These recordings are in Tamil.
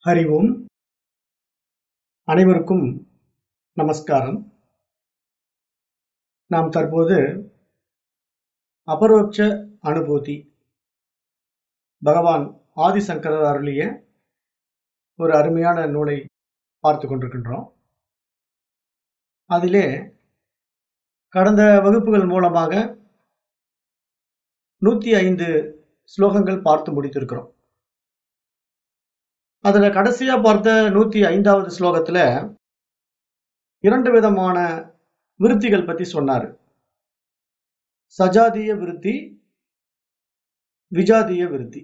ஹரி ஓம் அனைவருக்கும் நமஸ்காரம் நாம் தற்போது அபரோட்ச அனுபூதி பகவான் ஆதிசங்கரர் அருளிய ஒரு அருமையான நூலை பார்த்து கொண்டிருக்கின்றோம் அதிலே கடந்த வகுப்புகள் மூலமாக நூத்தி ஐந்து ஸ்லோகங்கள் பார்த்து முடித்திருக்கிறோம் அதுல கடைசியா பார்த்த நூத்தி ஐந்தாவது ஸ்லோகத்துல இரண்டு விதமான விருத்திகள் பத்தி சொன்னாரு சஜாதிய விருத்தி விஜாதிய விருத்தி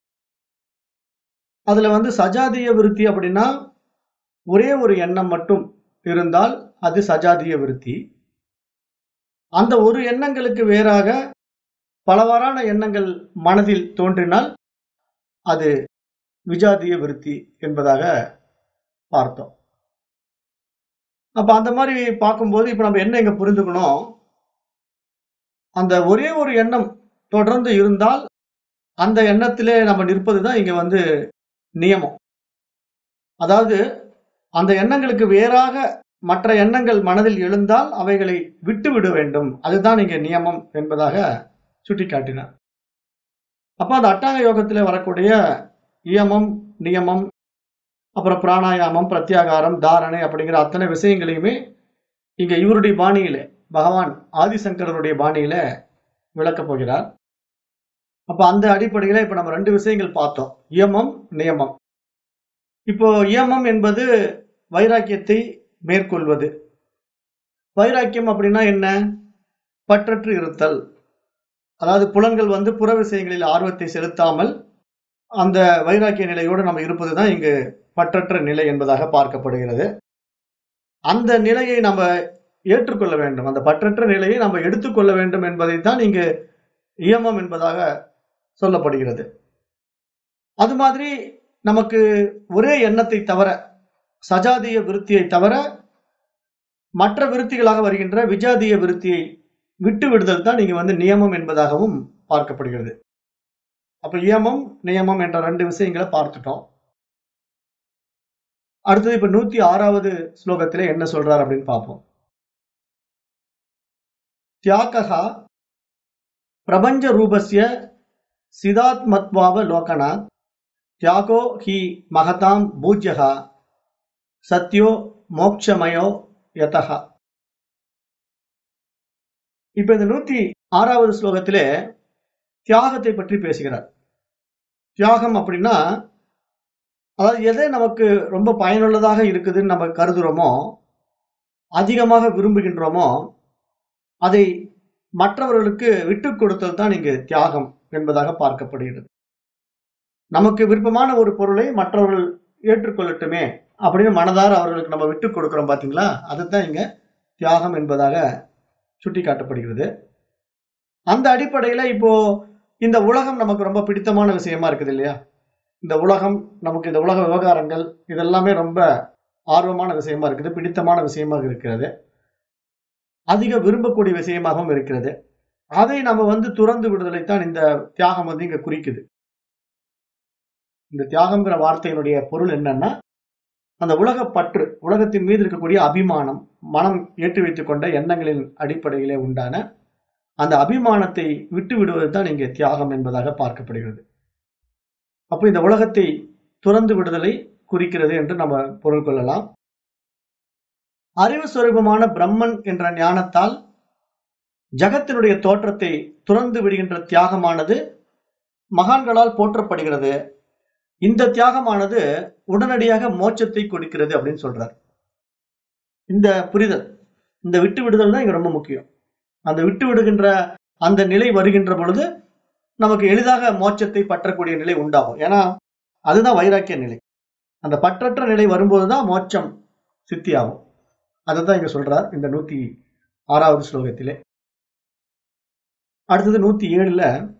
அதுல வந்து சஜாதிய விருத்தி அப்படின்னா ஒரே ஒரு எண்ணம் மட்டும் இருந்தால் அது சஜாதிய விருத்தி அந்த ஒரு எண்ணங்களுக்கு வேறாக பலவாறான எண்ணங்கள் மனதில் தோன்றினால் அது விஜாதிய விருத்தி என்பதாக பார்த்தோம் அப்ப அந்த மாதிரி பார்க்கும்போது இப்ப நம்ம என்ன இங்க புரிந்துக்கணும் அந்த ஒரே ஒரு எண்ணம் தொடர்ந்து இருந்தால் அந்த எண்ணத்திலே நம்ம நிற்பதுதான் இங்க வந்து நியமம் அதாவது அந்த எண்ணங்களுக்கு வேறாக மற்ற எண்ணங்கள் மனதில் எழுந்தால் அவைகளை விட்டு விட வேண்டும் அதுதான் இங்க நியமம் என்பதாக சுட்டிக்காட்டினார் அப்ப அந்த அட்டாங்க யோகத்திலே வரக்கூடிய இயமம் நியமம் அப்புறம் பிராணாயாமம் பிரத்யாகாரம் தாரணை அப்படிங்கிற அத்தனை விஷயங்களையுமே இங்க இவருடைய பாணியில பகவான் ஆதிசங்கரருடைய பாணியில விளக்கப் போகிறார் அப்ப அந்த அடிப்படையில இப்ப நம்ம ரெண்டு விஷயங்கள் பார்த்தோம் இயமம் நியமம் இப்போ இயமம் என்பது வைராக்கியத்தை மேற்கொள்வது வைராக்கியம் அப்படின்னா என்ன பற்றற்று இருத்தல் அதாவது புலன்கள் வந்து புற விஷயங்களில் ஆர்வத்தை செலுத்தாமல் அந்த வைராக்கிய நிலையோடு நம்ம இருப்பதுதான் இங்கு பற்றற்ற நிலை என்பதாக பார்க்கப்படுகிறது அந்த நிலையை நம்ம ஏற்றுக்கொள்ள வேண்டும் அந்த பற்றற்ற நிலையை நம்ம எடுத்துக்கொள்ள வேண்டும் என்பதைத்தான் இங்கு இயமம் என்பதாக சொல்லப்படுகிறது அது மாதிரி நமக்கு ஒரே எண்ணத்தை தவிர சஜாதிய விருத்தியை தவிர மற்ற விருத்திகளாக வருகின்ற விஜாதிய விருத்தியை விட்டு விடுதல் தான் இங்க வந்து நியமம் என்பதாகவும் பார்க்கப்படுகிறது அப்ப இயமம் நியமம் என்ற ரெண்டு விஷயங்களை பார்த்துட்டோம் அடுத்தது இப்ப நூத்தி ஆறாவது ஸ்லோகத்திலே என்ன சொல்றார் அப்படின்னு பார்ப்போம் தியாகா பிரபஞ்ச ரூபஸ்ய சிதாத்மத்வாவ லோகனாத் தியாகோ ஹி மகதாம் பூஜ்யகா சத்யோ மோக்ஷமயோ யதகா இப்ப இந்த நூத்தி ஆறாவது ஸ்லோகத்திலே தியாகத்தை பற்றி பேசுகிறார் தியாகம் அப்படின்னா அதாவது எதை நமக்கு ரொம்ப பயனுள்ளதாக இருக்குதுன்னு நம்ம கருதுறோமோ அதிகமாக விரும்புகின்றோமோ அதை மற்றவர்களுக்கு விட்டு கொடுத்தல் தான் இங்கு தியாகம் என்பதாக பார்க்கப்படுகிறது நமக்கு விருப்பமான ஒரு பொருளை மற்றவர்கள் ஏற்றுக்கொள்ளட்டுமே அப்படின்னு மனதார அவர்களுக்கு நம்ம விட்டு கொடுக்கிறோம் பாத்தீங்களா அதுதான் இங்க தியாகம் என்பதாக சுட்டி காட்டப்படுகிறது அந்த அடிப்படையில இப்போ இந்த உலகம் நமக்கு ரொம்ப பிடித்தமான விஷயமா இருக்குது இல்லையா இந்த உலகம் நமக்கு இந்த உலக விவகாரங்கள் இதெல்லாமே ரொம்ப ஆர்வமான விஷயமா இருக்குது பிடித்தமான விஷயமாக இருக்கிறது அதிக விரும்பக்கூடிய விஷயமாகவும் இருக்கிறது அதை நம்ம வந்து துறந்து விடுதலைத்தான் இந்த தியாகம் வந்து இங்க குறிக்குது இந்த தியாகம்ங்கிற வார்த்தையினுடைய பொருள் என்னன்னா அந்த உலக பற்று உலகத்தின் மீது இருக்கக்கூடிய அபிமானம் மனம் ஏற்றி வைத்துக் கொண்ட எண்ணங்களின் அடிப்படையிலே உண்டான அந்த அபிமானத்தை விட்டு விடுவது தான் இங்கே தியாகம் என்பதாக பார்க்கப்படுகிறது அப்போ இந்த உலகத்தை துறந்து விடுதலை குறிக்கிறது என்று நம்ம பொருள் கொள்ளலாம் அறிவு சுரூபமான பிரம்மன் என்ற ஞானத்தால் ஜகத்தினுடைய தோற்றத்தை துறந்து விடுகின்ற தியாகமானது மகான்களால் போற்றப்படுகிறது இந்த தியாகமானது உடனடியாக மோட்சத்தை கொடுக்கிறது அப்படின்னு சொல்றார் இந்த புரிதல் இந்த விட்டு விடுதல் தான் இங்க ரொம்ப முக்கியம் அந்த விட்டு விடுகின்ற அந்த நிலை வருகின்ற பொழுது நமக்கு எளிதாக மோட்சத்தை பற்றக்கூடிய நிலை உண்டாகும் ஏன்னா அதுதான் வைராக்கிய நிலை அந்த பற்றற்ற நிலை வரும்போதுதான் மோட்சம் சித்தியாகும் அதுதான் இங்க சொல்றார் இந்த நூத்தி ஆறாவது ஸ்லோகத்திலே அடுத்தது நூத்தி ஏழுல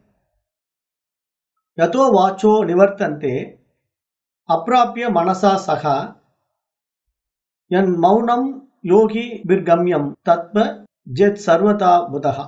யதோ வாச்சோ நிவர்த்தந்தே அப்பிராப்பிய மனசா சகா என் மௌனம் யோகி பிர்கம்யம் தத்வ ஜெத் சர்வதா புதகா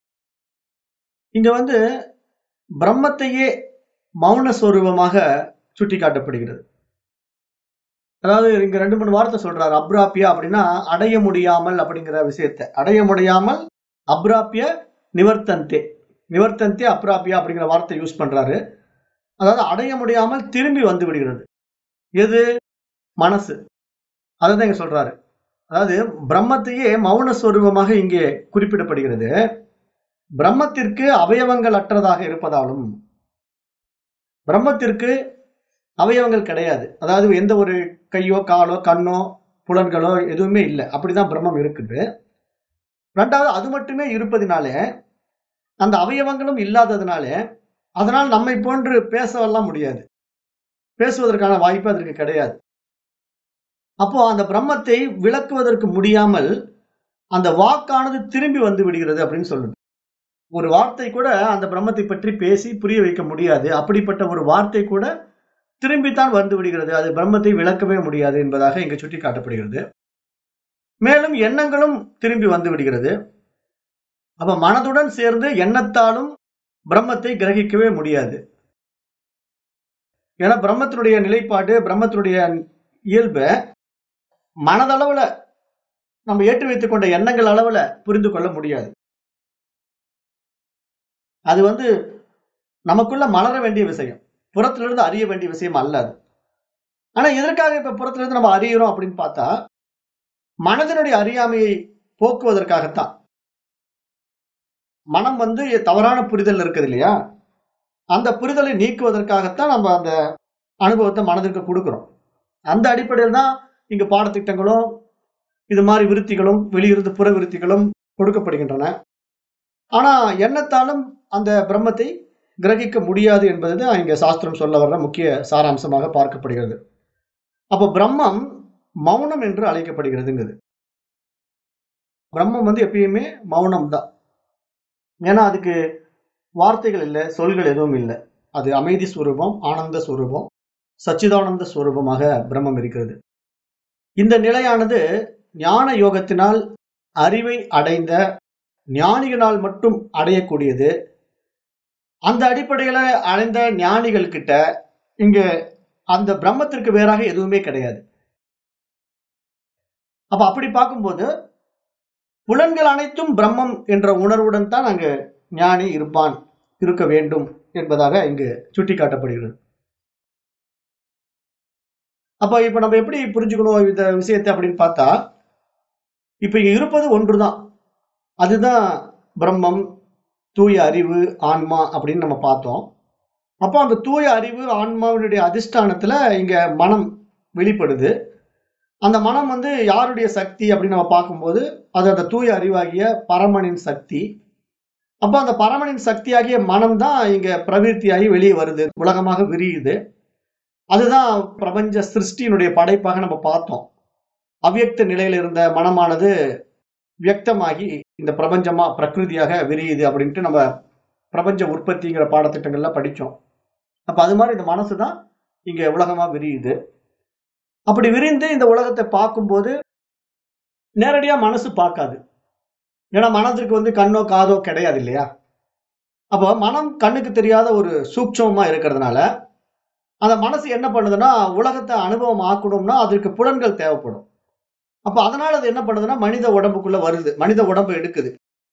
இங்க வந்து பிரம்மத்தையே மௌன ஸ்வரூபமாக சுட்டி காட்டப்படுகிறது அதாவது இங்க ரெண்டு மூணு வார்த்தை சொல்றாரு அப்ராப்பியா அப்படின்னா அடைய முடியாமல் அப்படிங்கிற விஷயத்தை அடைய முடியாமல் அப்ராப்பிய நிவர்த்தந்தே நிவர்த்தந்தே அப்ராப்பியா அப்படிங்கிற வார்த்தை யூஸ் பண்றாரு அதாவது அடைய முடியாமல் திரும்பி வந்து விடுகிறது எது மனசு அதான் இங்க சொல்றாரு அதாவது பிரம்மத்தையே மௌன ஸ்வரூபமாக இங்கே குறிப்பிடப்படுகிறது பிரம்மத்திற்கு அவயவங்கள் அற்றதாக இருப்பதாலும் பிரம்மத்திற்கு அவயவங்கள் கிடையாது அதாவது எந்த ஒரு கையோ காலோ கண்ணோ புலன்களோ எதுவுமே இல்லை அப்படிதான் பிரம்மம் இருக்குது ரெண்டாவது அது மட்டுமே இருப்பதினாலே அந்த அவயவங்களும் இல்லாததுனாலே அதனால் நம்மை போன்று பேசவெல்லாம் முடியாது பேசுவதற்கான வாய்ப்பு அதற்கு கிடையாது அப்போ அந்த பிரம்மத்தை விளக்குவதற்கு முடியாமல் அந்த வாக்கானது திரும்பி வந்து விடுகிறது அப்படின்னு சொல்லுது ஒரு வார்த்தை கூட அந்த பிரம்மத்தை பற்றி பேசி புரிய வைக்க முடியாது அப்படிப்பட்ட ஒரு வார்த்தை கூட திரும்பித்தான் வந்து விடுகிறது அது பிரம்மத்தை விளக்கவே முடியாது என்பதாக இங்கு சுட்டி காட்டப்படுகிறது மேலும் எண்ணங்களும் திரும்பி வந்து விடுகிறது அப்ப மனதுடன் சேர்ந்து எண்ணத்தாலும் பிரம்மத்தை கிரகிக்கவே முடியாது ஏன்னா பிரம்மத்தினுடைய நிலைப்பாடு பிரம்மத்தினுடைய இயல்பை மனதளவுல நம்ம ஏற்றி வைத்துக் கொண்ட எண்ணங்கள் அளவுல புரிந்து கொள்ள முடியாது அது வந்து நமக்குள்ள மலர வேண்டிய விஷயம் புறத்திலிருந்து அறிய வேண்டிய விஷயம் அல்ல அது ஆனா எதற்காக இப்ப புறத்திலிருந்து நம்ம அறிகிறோம் அப்படின்னு பார்த்தா மனதினுடைய அறியாமையை போக்குவதற்காகத்தான் மனம் வந்து தவறான புரிதல் இருக்குது இல்லையா அந்த புரிதலை நீக்குவதற்காகத்தான் நம்ம அந்த அனுபவத்தை மனதிற்கு கொடுக்கிறோம் அந்த அடிப்படையில் தான் இங்க பாடத்திட்டங்களும் இது மாதிரி விருத்திகளும் வெளியிருந்து புற விருத்திகளும் கொடுக்கப்படுகின்றன ஆனா எண்ணத்தாலும் அந்த பிரம்மத்தை கிரகிக்க முடியாது என்பது தான் இங்க சாஸ்திரம் சொல்ல வர்ற முக்கிய சாராம்சமாக பார்க்கப்படுகிறது அப்போ பிரம்மம் மௌனம் என்று அழைக்கப்படுகிறதுங்கிறது பிரம்மம் வந்து எப்பயுமே மௌனம் தான் ஏன்னா அதுக்கு வார்த்தைகள் இல்லை சொல்கள் எதுவும் இல்லை அது அமைதி ஸ்வரூபம் ஆனந்த ஸ்வரூபம் சச்சிதானந்த ஸ்வரூபமாக பிரம்மம் இருக்கிறது இந்த நிலையானது ஞான யோகத்தினால் அறிவை அடைந்த ஞானிகளால் மட்டும் அடையக்கூடியது அந்த அடிப்படையில அடைந்த ஞானிகள் கிட்ட இங்க அந்த பிரம்மத்திற்கு வேறாக எதுவுமே கிடையாது அப்ப அப்படி பார்க்கும்போது புலன்கள் அனைத்தும் பிரம்மம் என்ற உணர்வுடன் தான் அங்கு ஞானி இருப்பான் இருக்க வேண்டும் என்பதாக இங்கு சுட்டிக்காட்டப்படுகிறது அப்ப இப்ப நம்ம எப்படி புரிஞ்சுக்கணும் இந்த விஷயத்தை அப்படின்னு பார்த்தா இப்ப இங்க இருப்பது ஒன்றுதான் அதுதான் பிரம்மம் தூய அறிவு ஆன்மா அப்படின்னு நம்ம பார்த்தோம் அப்போ அந்த தூய அறிவு ஆன்மாவினுடைய அதிஷ்டானத்துல இங்க மனம் வெளிப்படுது அந்த மனம் வந்து யாருடைய சக்தி அப்படின்னு நம்ம பார்க்கும்போது அது அந்த தூய அறிவாகிய பரமனின் சக்தி அப்போ அந்த பரமனின் சக்தியாகிய மனம் தான் இங்க பிரவிற்த்தியாகி வெளியே வருது உலகமாக விரியுது அதுதான் பிரபஞ்ச சிருஷ்டியினுடைய படைப்பாக நம்ம பார்த்தோம் அவ்யக்த நிலையில இருந்த மனமானது வியக்தமாகி இந்த பிரபஞ்சமா பிரகிருதியாக விரியுது அப்படின்ட்டு நம்ம பிரபஞ்ச உற்பத்திங்கிற பாடத்திட்டங்கள்ல படிச்சோம் அப்ப அது மாதிரி இந்த மனசு தான் இங்க உலகமா விரியுது அப்படி விரிந்து இந்த உலகத்தை பார்க்கும்போது நேரடியா மனசு பார்க்காது ஏன்னா மனதிற்கு வந்து கண்ணோ காதோ கிடையாது இல்லையா அப்போ மனம் கண்ணுக்கு தெரியாத ஒரு சூட்சமா இருக்கிறதுனால அந்த மனசு என்ன பண்ணுதுன்னா உலகத்தை அனுபவம் ஆக்கணும்னா அதற்கு புலன்கள் தேவைப்படும் அப்ப அதனால அது என்ன பண்ணுதுன்னா மனித உடம்புக்குள்ள வருது மனித உடம்பு எடுக்குது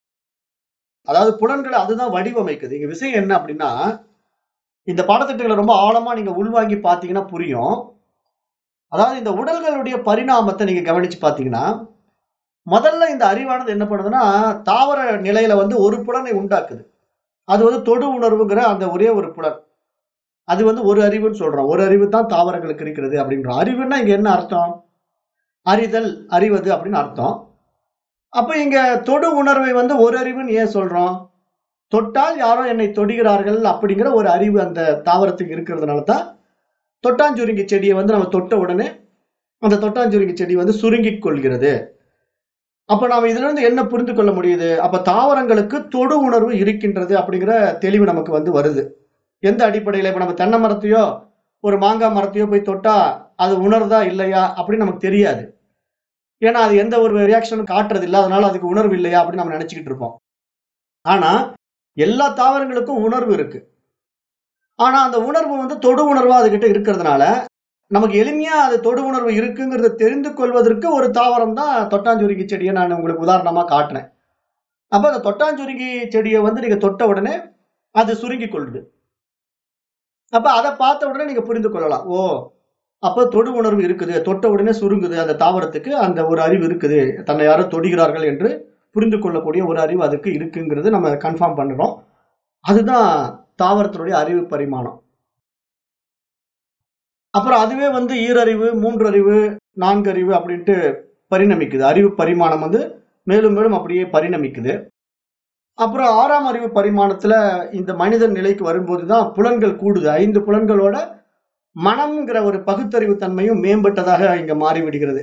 அதாவது புலன்களை அதுதான் வடிவமைக்குது இங்க விஷயம் என்ன அப்படின்னா இந்த பாடத்திட்டங்களை ரொம்ப ஆழமா நீங்க உள்வாங்கி பார்த்தீங்கன்னா புரியும் அதாவது இந்த உடல்களுடைய பரிணாமத்தை நீங்க கவனிச்சு பார்த்தீங்கன்னா முதல்ல இந்த அறிவானது என்ன பண்ணுதுன்னா தாவர நிலையில வந்து ஒரு புலனை உண்டாக்குது அது வந்து தொடு உணர்வுங்கிற அந்த ஒரே ஒரு புலன் அது வந்து ஒரு அறிவுன்னு சொல்றோம் ஒரு அறிவு தான் தாவரங்களுக்கு இருக்கிறது அப்படின்றோம் அறிவுன்னா இங்க என்ன அர்த்தம் அறிதல் அறிவது அப்படின்னு அர்த்தம் அப்ப இங்க தொடு உணர்வை வந்து ஒரு அறிவுன்னு ஏன் சொல்றோம் தொட்டால் யாரோ என்னை தொடுகிறார்கள் அப்படிங்கிற ஒரு அறிவு அந்த தாவரத்துக்கு இருக்கிறதுனால தான் தொட்டாஞ்சுருங்கி செடியை வந்து நம்ம தொட்ட உடனே அந்த தொட்டாஞ்சுருங்கி செடி வந்து சுருங்கிக் கொள்கிறது அப்ப நாம இதுல இருந்து என்ன புரிந்து கொள்ள முடியுது அப்ப தாவரங்களுக்கு தொடு உணர்வு இருக்கின்றது அப்படிங்கிற தெளிவு நமக்கு வந்து வருது எந்த அடிப்படையில இப்ப நம்ம தென்னை மரத்தையோ ஒரு மாங்காய் மரத்தையோ போய் தொட்டா அது உணர்தா இல்லையா அப்படின்னு நமக்கு தெரியாது ஏன்னா அது எந்த ஒரு ரியாக்ஷனும் காட்டுறது இல்லை அதனால அதுக்கு உணர்வு இல்லையா அப்படின்னு நம்ம நினைச்சுக்கிட்டு இருப்போம் ஆனா எல்லா தாவரங்களுக்கும் உணர்வு இருக்கு ஆனா அந்த உணர்வு வந்து தொடு உணர்வா அதுகிட்ட இருக்கிறதுனால நமக்கு எளிமையா அது தொடு உணர்வு இருக்குங்கிறத தெரிந்து கொள்வதற்கு ஒரு தாவரம் தான் தொட்டாஞ்சுருங்கி செடியை நான் உங்களுக்கு உதாரணமா காட்டுறேன் அப்ப அந்த தொட்டாஞ்சுருங்கி செடியை வந்து நீங்க தொட்ட உடனே அது சுருங்கி கொள்ளுது அப்ப அதை பார்த்த உடனே நீங்க புரிந்து கொள்ளலாம் ஓ அப்ப தொடு உணர்வு இருக்குது தொட்ட உடனே சுருங்குது அந்த தாவரத்துக்கு அந்த ஒரு அறிவு இருக்குது தன்னை யாரோ தொடுகிறார்கள் என்று புரிந்து கொள்ளக்கூடிய ஒரு அறிவு அதுக்கு இருக்குங்கிறது நம்ம கன்ஃபார்ம் பண்ணுறோம் அதுதான் தாவரத்தினுடைய அறிவு பரிமாணம் அப்புறம் அதுவே வந்து ஈரறிவு மூன்றறிவு நான்கறிவு அப்படின்ட்டு பரிணமிக்குது அறிவு பரிமாணம் வந்து மேலும் மேலும் அப்படியே பரிணமிக்குது அப்புறம் ஆறாம் அறிவு பரிமாணத்துல இந்த மனிதன் நிலைக்கு வரும்போது தான் புலன்கள் கூடுது ஐந்து புலன்களோட மனம்ங்கிற ஒரு பகுத்தறிவு தன்மையும் மேம்பட்டதாக இங்க மாறிவிடுகிறது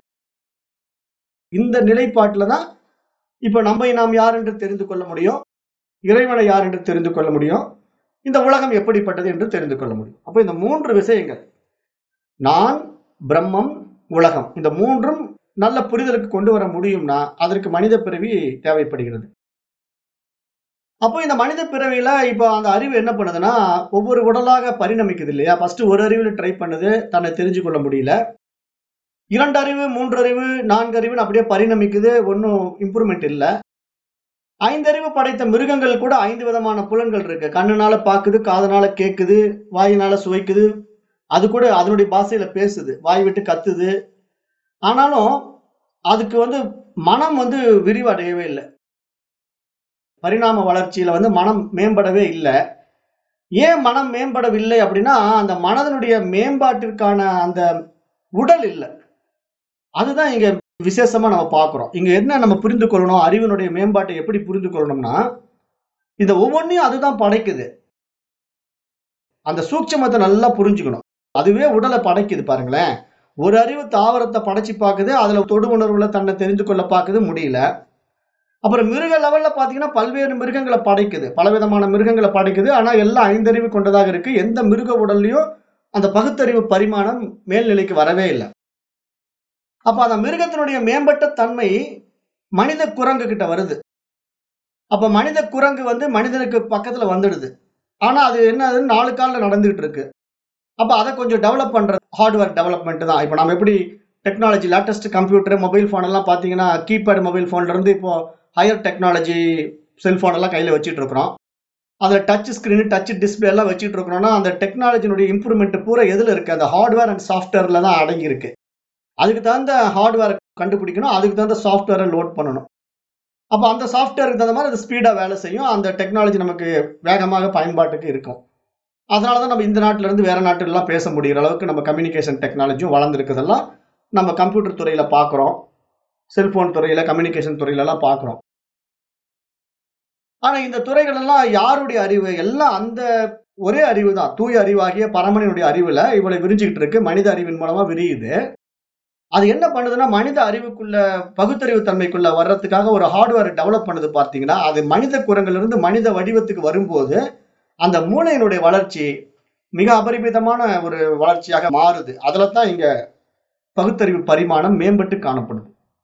இந்த நிலைப்பாட்டுல தான் இப்ப நம்மை நாம் யார் என்று தெரிந்து கொள்ள முடியும் இறைவனை யார் என்று தெரிந்து கொள்ள முடியும் இந்த உலகம் எப்படிப்பட்டது என்று தெரிந்து கொள்ள முடியும் அப்ப இந்த மூன்று விஷயங்கள் நான் பிரம்மம் உலகம் இந்த மூன்றும் நல்ல புரிதலுக்கு கொண்டு வர முடியும்னா அதற்கு மனித பிறவி தேவைப்படுகிறது அப்போ இந்த மனித பிறவியில இப்போ அந்த அறிவு என்ன பண்ணுதுன்னா ஒவ்வொரு உடலாக பரிணமிக்குது இல்லையா ஃபர்ஸ்ட் ஒரு அறிவுல ட்ரை பண்ணுது தன்னை தெரிஞ்சு கொள்ள முடியல இரண்டு அறிவு மூன்று அறிவு நான்கு அறிவுன்னு அப்படியே பரிணமிக்குது ஒன்றும் இம்ப்ரூவ்மெண்ட் இல்லை ஐந்தறிவு படைத்த மிருகங்கள் கூட ஐந்து விதமான புலன்கள் இருக்கு கண்ணுனால பாக்குது காதனால கேக்குது வாயினால சுவைக்குது அது கூட அதனுடைய பாஷையில பேசுது வாய் விட்டு கத்துது ஆனாலும் அதுக்கு வந்து மனம் வந்து விரிவடையவே இல்லை பரிணாம வளர்ச்சியில வந்து மனம் மேம்படவே இல்லை ஏன் மனம் மேம்படவில்லை அப்படின்னா அந்த மனதனுடைய மேம்பாட்டிற்கான அந்த உடல் இல்லை அதுதான் இங்க விசேஷமா நம்ம பார்க்கிறோம் இங்க என்ன நம்ம புரிந்து கொள்ளணும் அறிவினுடைய மேம்பாட்டை எப்படி புரிந்து கொள்ளணும்னா இந்த ஒவ்வொன்றையும் அதுதான் படைக்குது அந்த சூட்சமத்தை நல்லா புரிஞ்சுக்கணும் அதுவே உடலை படைக்குது பாருங்களேன் ஒரு அறிவு தாவரத்தை படைச்சு பார்க்குது அதுல தொடு உணர்வுல தன்னை தெரிந்து கொள்ள பார்க்குது முடியல அப்புறம் மிருக லெவல்ல பாத்தீங்கன்னா பல்வேறு மிருகங்களை படைக்குது பலவிதமான மிருகங்களை படைக்குது ஆனா எல்லாம் ஐந்தறிவு கொண்டதாக இருக்கு எந்த மிருக உடல்லையும் அந்த பகுத்தறிவு பரிமாணம் மேல்நிலைக்கு வரவே இல்லை அப்ப அந்த மிருகத்தினுடைய மேம்பட்ட தன்மை மனித குரங்கு கிட்ட வருது அப்ப மனித குரங்கு வந்து மனிதனுக்கு பக்கத்துல வந்துடுது ஆனா அது என்ன நாலு காலில் நடந்துகிட்டு இருக்கு அப்ப அதை கொஞ்சம் டெவலப் பண்ற ஹார்ட்வேர் டெவலப்மெண்ட் தான் இப்போ நம்ம எப்படி technology latest computer mobile phone எல்லாம் பாத்தீங்கன்னா கீபேட் மொபைல் ஃபோன்ல இருந்து இப்போ ஹையர் டெக்னாலஜி செல்போன் எல்லாம் கையில வச்சுட்டு இருக்கிறோம் அதில் டச் ஸ்கிரீன் டச் டிஸ்பிளே எல்லாம் வச்சுட்டு இருக்கிறோம்னா அந்த டெக்னாலஜினுடைய இம்ப்ரூவ்மெண்ட் பூரா எதுல இருக்கு அந்த ஹார்ட்வேர் அண்ட் சாஃப்ட்வேர்ல தான் அடங்கி இருக்கு அதுக்கு தகுந்த ஹார்ட்வேரை கண்டுபிடிக்கணும் அதுக்கு தகுந்த சாஃப்ட்வேரை லோட் பண்ணணும் அப்போ அந்த சாஃப்ட்வேருக்கு தகுந்த மாதிரி அது ஸ்பீடாக வேலை செய்யும் அந்த டெக்னாலஜி நமக்கு வேகமாக பயன்பாட்டுக்கு இருக்கும் அதனால தான் நம்ம இந்த நாட்டில இருந்து வேற நாட்டுலாம் பேச முடிகிற அளவுக்கு நம்ம கம்யூனிகேஷன் டெக்னாலஜியும் வளர்ந்துருக்குதெல்லாம் நம்ம கம்ப்யூட்டர் துறையில பார்க்குறோம் செல்போன் துறையில கம்யூனிகேஷன் துறையிலலாம் பார்க்குறோம் ஆனா இந்த துறைகள் எல்லாம் யாருடைய அறிவு எல்லாம் அந்த ஒரே அறிவு தான் தூய அறிவாகிய பரமனினுடைய அறிவுல இவ்வளவு விரிஞ்சுக்கிட்டு இருக்கு மனித அறிவின் மூலமா விரியுது அது என்ன பண்ணுதுன்னா மனித அறிவுக்குள்ள பகுத்தறிவு தன்மைக்குள்ள வர்றதுக்காக ஒரு ஹார்ட்வேர் டெவலப் பண்ணுது பார்த்தீங்கன்னா அது மனித குரங்குல இருந்து மனித வடிவத்துக்கு வரும்போது அந்த மூளையினுடைய வளர்ச்சி மிக அபரிமிதமான ஒரு வளர்ச்சியாக மாறுது அதுல தான் இங்க பகுத்தறிவு பரிமாணம் மேம்பட்டு காணப்படுது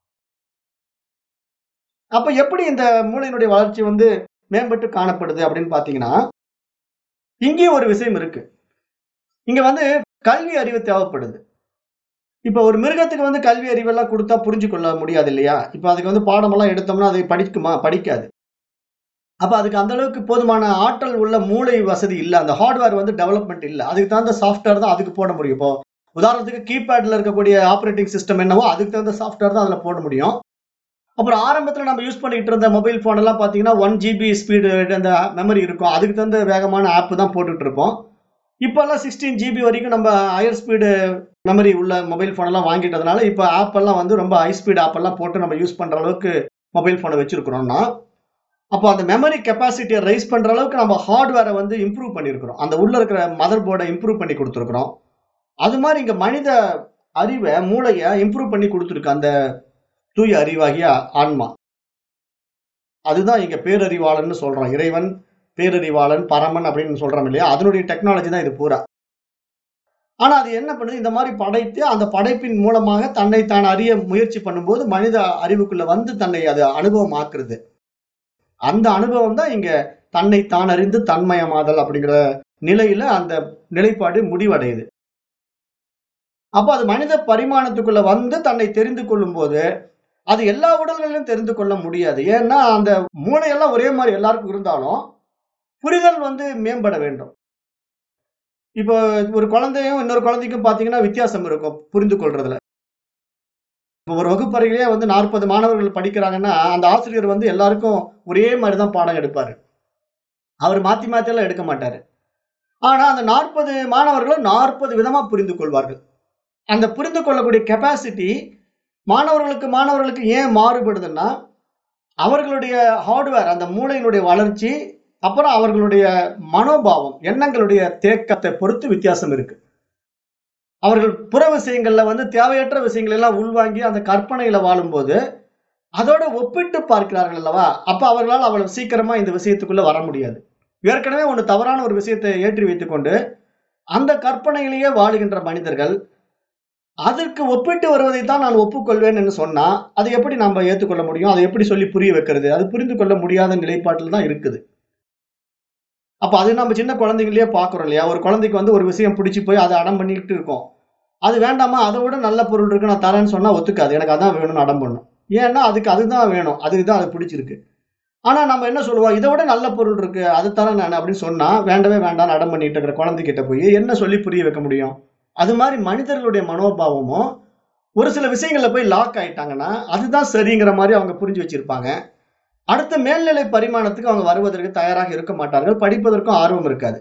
அப்ப எப்படி இந்த மூளையினுடைய வளர்ச்சி வந்து மேம்பட்டு காணப்படுது அப்படின்னு பாத்தீங்கன்னா இங்கேயும் ஒரு விஷயம் இருக்கு இங்க வந்து கல்வி அறிவு தேவைப்படுது இப்ப ஒரு மிருகத்துக்கு வந்து கல்வி அறிவெல்லாம் கொடுத்தா புரிஞ்சு கொள்ள முடியாது இல்லையா இப்ப அதுக்கு வந்து பாடமெல்லாம் எடுத்தோம்னா அது படிக்குமா படிக்காது அப்ப அதுக்கு அந்த அளவுக்கு போதுமான ஆற்றல் உள்ள மூளை வசதி இல்லை அந்த ஹார்ட்வேர் வந்து டெவலப்மெண்ட் இல்லை அதுக்கு தகுந்த சாஃப்ட்வேர் தான் அதுக்கு போட முடியும் இப்போ உதாரணத்துக்கு கீபேட்ல இருக்கக்கூடிய ஆப்ரேட்டிங் சிஸ்டம் என்னவோ அதுக்கு தகுந்த சாஃப்ட்வேர் தான் அதுல போட முடியும் அப்புறம் ஆரம்பத்தில் நம்ம யூஸ் பண்ணிட்டு இருந்த மொபைல் ஃபோன் எல்லாம் பார்த்தீங்கன்னா ஒன் ஜிபி ஸ்பீடு அந்த மெமரி இருக்கும் அதுக்கு தகுந்த வேகமான ஆப் தான் போட்டுட்டு இருப்போம் இப்போல்லாம் சிக்ஸ்டீன் ஜிபி வரைக்கும் நம்ம ஹையர் ஸ்பீடு மெமரி உள்ள மொபைல் ஃபோன் எல்லாம் வாங்கிட்டதுனால இப்போ ஆப் எல்லாம் வந்து ரொம்ப ஹை ஸ்பீட் ஆப் எல்லாம் போட்டு நம்ம யூஸ் பண்ற அளவுக்கு மொபைல் ஃபோனை வச்சிருக்கிறோம்னா அப்போ அந்த மெமரி கெப்பாசிட்டியை ரைஸ் பண்ற அளவுக்கு நம்ம ஹார்ட்வேரை வந்து இம்ப்ரூவ் பண்ணியிருக்கிறோம் அந்த உள்ள இருக்கிற மதர் போர்டை இம்ப்ரூவ் பண்ணி கொடுத்துருக்குறோம் அது மாதிரி இங்க மனித அறிவை மூளையை இம்ப்ரூவ் பண்ணி கொடுத்துருக்கு அந்த தூய அறிவாகிய ஆன்மா அதுதான் இங்க பேரறிவாளன் சொல்றோம் இறைவன் பேரறிவாளன் பரமன் அப்படின்னு சொல்றோம் இல்லையா அதனுடைய டெக்னாலஜி தான் இது பூரா ஆனா அது என்ன பண்ணுது இந்த மாதிரி படைத்து அந்த படைப்பின் மூலமாக தன்னை தான் அறிய முயற்சி பண்ணும்போது மனித அறிவுக்குள்ள வந்து தன்னை அது அனுபவமாக்குறது அந்த அனுபவம் தான் இங்க தன்னை தான் அறிந்து தன்மயமாதல் அப்படிங்கிற நிலையில அந்த நிலைப்பாடு முடிவடையுது அப்ப அது மனித பரிமாணத்துக்குள்ள வந்து தன்னை தெரிந்து கொள்ளும் போது அது எல்லா உடல்களிலும் தெரிந்து கொள்ள முடியாது ஏன்னா அந்த மூளையெல்லாம் ஒரே மாதிரி எல்லாருக்கும் இருந்தாலும் புரிதல் வந்து மேம்பட வேண்டும் இப்போ ஒரு குழந்தையும் இன்னொரு குழந்தைக்கும் பாத்தீங்கன்னா வித்தியாசம் இருக்கும் புரிந்து கொள்றதுல இப்போ ஒரு வகுப்பறையிலேயே வந்து நாற்பது மாணவர்கள் படிக்கிறாங்கன்னா அந்த ஆசிரியர் வந்து எல்லாருக்கும் ஒரே மாதிரி தான் பாடம் எடுப்பாரு அவர் மாத்தி மாத்தி எல்லாம் எடுக்க மாட்டாரு ஆனா அந்த நாற்பது மாணவர்களும் நாற்பது விதமா புரிந்து கொள்வார்கள் அந்த புரிந்து கொள்ளக்கூடிய கெப்பாசிட்டி மாணவர்களுக்கு மாணவர்களுக்கு ஏன் மாறுபடுதுன்னா அவர்களுடைய ஹார்ட்வேர் அந்த மூளையினுடைய வளர்ச்சி அப்புறம் அவர்களுடைய மனோபாவம் எண்ணங்களுடைய தேக்கத்தை பொறுத்து வித்தியாசம் இருக்கு அவர்கள் புற விஷயங்கள்ல வந்து தேவையற்ற விஷயங்கள் எல்லாம் உள்வாங்கி அந்த கற்பனையில வாழும்போது அதோட ஒப்பிட்டு பார்க்கிறார்கள் அல்லவா அப்ப அவர்களால் அவ்வளவு சீக்கிரமா இந்த விஷயத்துக்குள்ள வர முடியாது ஏற்கனவே ஒன்று தவறான ஒரு விஷயத்தை ஏற்றி வைத்துக்கொண்டு அந்த கற்பனையிலேயே வாழுகின்ற மனிதர்கள் அதற்கு ஒப்பிட்டு வருவதை தான் நான் ஒப்புக்கொள்வேன் என்று சொன்னா அதை எப்படி நம்ம ஏற்றுக்கொள்ள முடியும் அதை எப்படி சொல்லி புரிய வைக்கிறது அது புரிந்து கொள்ள முடியாத நிலைப்பாட்டில் தான் இருக்குது அப்ப அது நம்ம சின்ன குழந்தைங்களே பாக்குறோம் இல்லையா ஒரு குழந்தைக்கு வந்து ஒரு விஷயம் பிடிச்சி போய் அதை அடம் பண்ணிட்டு இருக்கோம் அது வேண்டாமா அதை விட நல்ல பொருள் இருக்கு நான் தரேன்னு சொன்னா ஒத்துக்காது எனக்கு அதான் வேணும்னு அடம் பண்ணும் ஏன்னா அதுக்கு அதுதான் வேணும் அதுக்கு தான் அது பிடிச்சிருக்கு ஆனா நம்ம என்ன சொல்லுவோம் இதை விட நல்ல பொருள் இருக்கு அது தரேன் நான் அப்படின்னு சொன்னா வேண்டவே வேண்டாம் அடம் பண்ணிட்டு இருக்கிற குழந்தைகிட்ட போய் என்ன சொல்லி புரிய வைக்க முடியும் அது மாதிரி மனிதர்களுடைய மனோபாவமும் ஒரு சில விஷயங்கள்ல போய் லாக் ஆயிட்டாங்கன்னா அதுதான் சரிங்கிற மாதிரி அவங்க புரிஞ்சு வச்சிருப்பாங்க அடுத்த மேல்நிலை பரிமாணத்துக்கு அவங்க வருவதற்கு தயாராக இருக்க மாட்டார்கள் படிப்பதற்கும் ஆர்வம் இருக்காது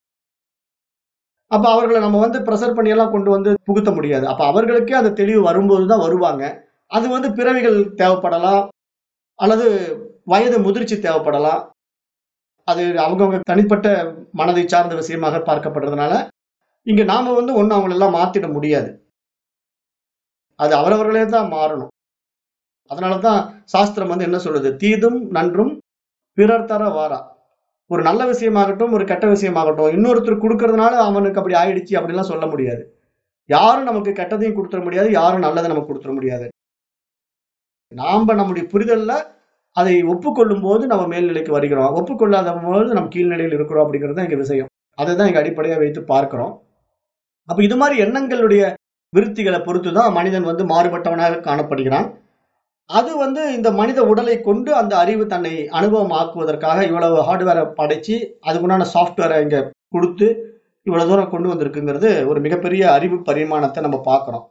அப்ப அவர்களை நம்ம வந்து ப்ரெஷர் பண்ணி எல்லாம் கொண்டு வந்து புகுத்த முடியாது அப்ப அவர்களுக்கே அந்த தெளிவு வரும்போது தான் வருவாங்க அது வந்து பிறவிகள் தேவைப்படலாம் அல்லது வயது முதிர்ச்சி தேவைப்படலாம் அது அவங்கவுங்க தனிப்பட்ட மனதை சார்ந்த விஷயமாக பார்க்கப்படுறதுனால இங்க நாம வந்து ஒண்ணு அவங்களெல்லாம் மாத்திட முடியாது அது அவரவர்களே தான் மாறணும் அதனாலதான் சாஸ்திரம் வந்து என்ன சொல்லுது தீதும் நன்றும் பிறர் தர வாரா ஒரு நல்ல விஷயமாகட்டும் ஒரு கெட்ட விஷயமாகட்டும் இன்னொருத்தர் கொடுக்கறதுனால அவனுக்கு அப்படி ஆயிடுச்சு அப்படிலாம் சொல்ல முடியாது யாரும் நமக்கு கெட்டதையும் கொடுத்துட முடியாது யாரும் நல்லதை நமக்கு கொடுத்துட முடியாது நாம நம்முடைய புரிதல்ல அதை ஒப்புக்கொள்ளும் போது நம்ம மேல்நிலைக்கு வருகிறோம் ஒப்புக்கொள்ளாத போது நம்ம கீழ்நிலையில் இருக்கிறோம் அப்படிங்கிறது தான் எங்க விஷயம் அதை தான் இங்க அடிப்படையா வைத்து பார்க்கிறோம் அப்ப இது மாதிரி எண்ணங்களுடைய விருத்திகளை பொறுத்து தான் மனிதன் வந்து மாறுபட்டவனாக காணப்படுகிறான் அது வந்து இந்த மனித உடலை கொண்டு அந்த அறிவு தன்னை அனுபவம் ஆக்குவதற்காக இவ்வளவு ஹார்ட்வேரை படைச்சு அதுக்குண்டான சாஃப்ட்வேரை இங்க கொடுத்து இவ்வளவு தூரம் கொண்டு வந்திருக்குங்கிறது ஒரு மிகப்பெரிய அறிவு பரிமாணத்தை நம்ம பார்க்கிறோம்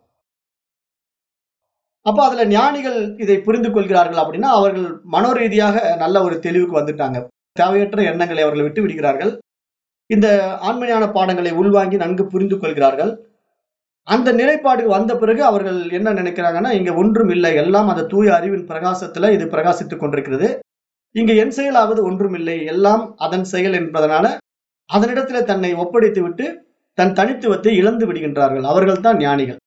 அப்ப அதுல ஞானிகள் இதை புரிந்து கொள்கிறார்கள் அப்படின்னா அவர்கள் மனோரீதியாக நல்ல ஒரு தெளிவுக்கு வந்துட்டாங்க தேவையற்ற எண்ணங்களை அவர்கள் விட்டு விடுகிறார்கள் இந்த ஆண்மையான பாடங்களை உள்வாங்கி நன்கு புரிந்து கொள்கிறார்கள் அந்த நிலைப்பாடு வந்த பிறகு அவர்கள் என்ன நினைக்கிறாங்கன்னா இங்க ஒன்றும் இல்லை எல்லாம் அந்த தூய அறிவின் பிரகாசத்துல இது பிரகாசித்துக் கொண்டிருக்கிறது இங்க என் செயலாவது ஒன்றும் இல்லை எல்லாம் அதன் செயல் என்பதனால அதனிடத்துல தன்னை ஒப்படைத்து விட்டு தன் தனித்துவத்தை இழந்து விடுகின்றார்கள் அவர்கள் தான் ஞானிகள்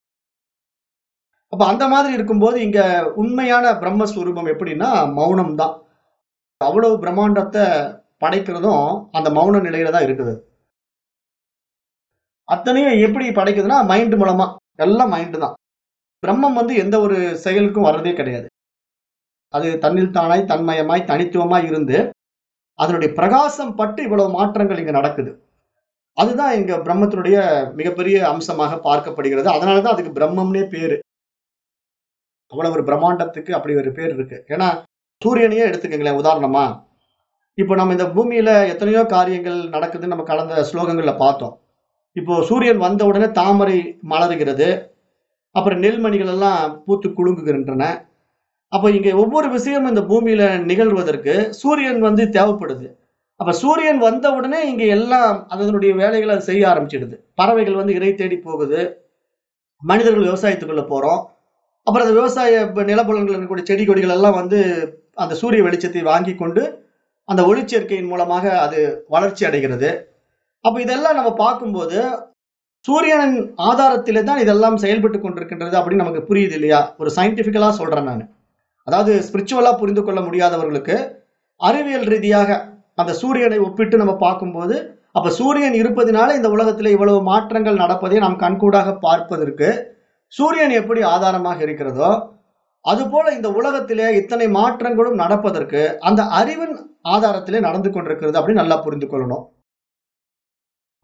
அப்ப அந்த மாதிரி இருக்கும்போது இங்க உண்மையான பிரம்மஸ்வரூபம் எப்படின்னா மௌனம் தான் அவ்வளவு பிரம்மாண்டத்தை படைக்கிறதும் அந்த மௌன நிலையில தான் இருக்குது அத்தனையும் எப்படி படைக்குதுன்னா மைண்ட் மூலமா எல்லாம் மைண்டு தான் பிரம்மம் வந்து எந்த ஒரு செயலுக்கும் வர்றதே கிடையாது அது தன்னில் தானாய் தன்மயமாய் தனித்துவமாய் இருந்து அதனுடைய பிரகாசம் பட்டு இவ்வளவு மாற்றங்கள் இங்க நடக்குது அதுதான் இங்க பிரம்மத்தினுடைய மிகப்பெரிய அம்சமாக பார்க்கப்படுகிறது அதனாலதான் அதுக்கு பிரம்மம்னே பேரு அவ்வளவு ஒரு பிரம்மாண்டத்துக்கு அப்படி ஒரு பேர் இருக்கு ஏன்னா சூரியனையே எடுத்துக்கங்களேன் உதாரணமா இப்போ நம்ம இந்த பூமியில எத்தனையோ காரியங்கள் நடக்குதுன்னு நம்ம கடந்த ஸ்லோகங்கள்ல பார்த்தோம் இப்போ சூரியன் வந்த உடனே தாமரை மலருகிறது அப்புறம் நெல்மணிகள் எல்லாம் பூத்து குலுங்குகின்றன அப்போ இங்க ஒவ்வொரு விஷயமும் இந்த பூமியில நிகழ்வதற்கு சூரியன் வந்து தேவைப்படுது அப்ப சூரியன் வந்த உடனே இங்க எல்லாம் அதனுடைய வேலைகளை அது செய்ய ஆரம்பிச்சிடுது பறவைகள் வந்து இறை தேடி போகுது மனிதர்கள் விவசாயத்துக்குள்ள போறோம் அப்புறம் அந்த விவசாய இப்ப நிலப்புலன்கள் இருக்கக்கூடிய செடி கொடிகள் எல்லாம் வந்து அந்த சூரிய வெளிச்சத்தை வாங்கி கொண்டு அந்த ஒளிச்சேர்க்கையின் மூலமாக அது வளர்ச்சி அடைகிறது அப்ப இதெல்லாம் நம்ம பார்க்கும்போது சூரியனின் ஆதாரத்திலே தான் இதெல்லாம் செயல்பட்டு கொண்டிருக்கின்றது அப்படின்னு நமக்கு புரியுது இல்லையா ஒரு சயின்டிபிக்கலா சொல்றேன் நான் அதாவது ஸ்பிரிச்சுவலா புரிந்து கொள்ள முடியாதவர்களுக்கு அறிவியல் ரீதியாக அந்த சூரியனை ஒப்பிட்டு நம்ம பார்க்கும்போது அப்ப சூரியன் இருப்பதினால இந்த உலகத்துல இவ்வளவு மாற்றங்கள் நடப்பதை நாம் கண்கூடாக பார்ப்பதற்கு சூரியன் எப்படி ஆதாரமாக இருக்கிறதோ அதுபோல இந்த உலகத்திலே இத்தனை மாற்றங்களும் நடப்பதற்கு அந்த அறிவின் ஆதாரத்திலே நடந்து கொண்டிருக்கிறது அப்படின்னு நல்லா புரிந்து கொள்ளணும்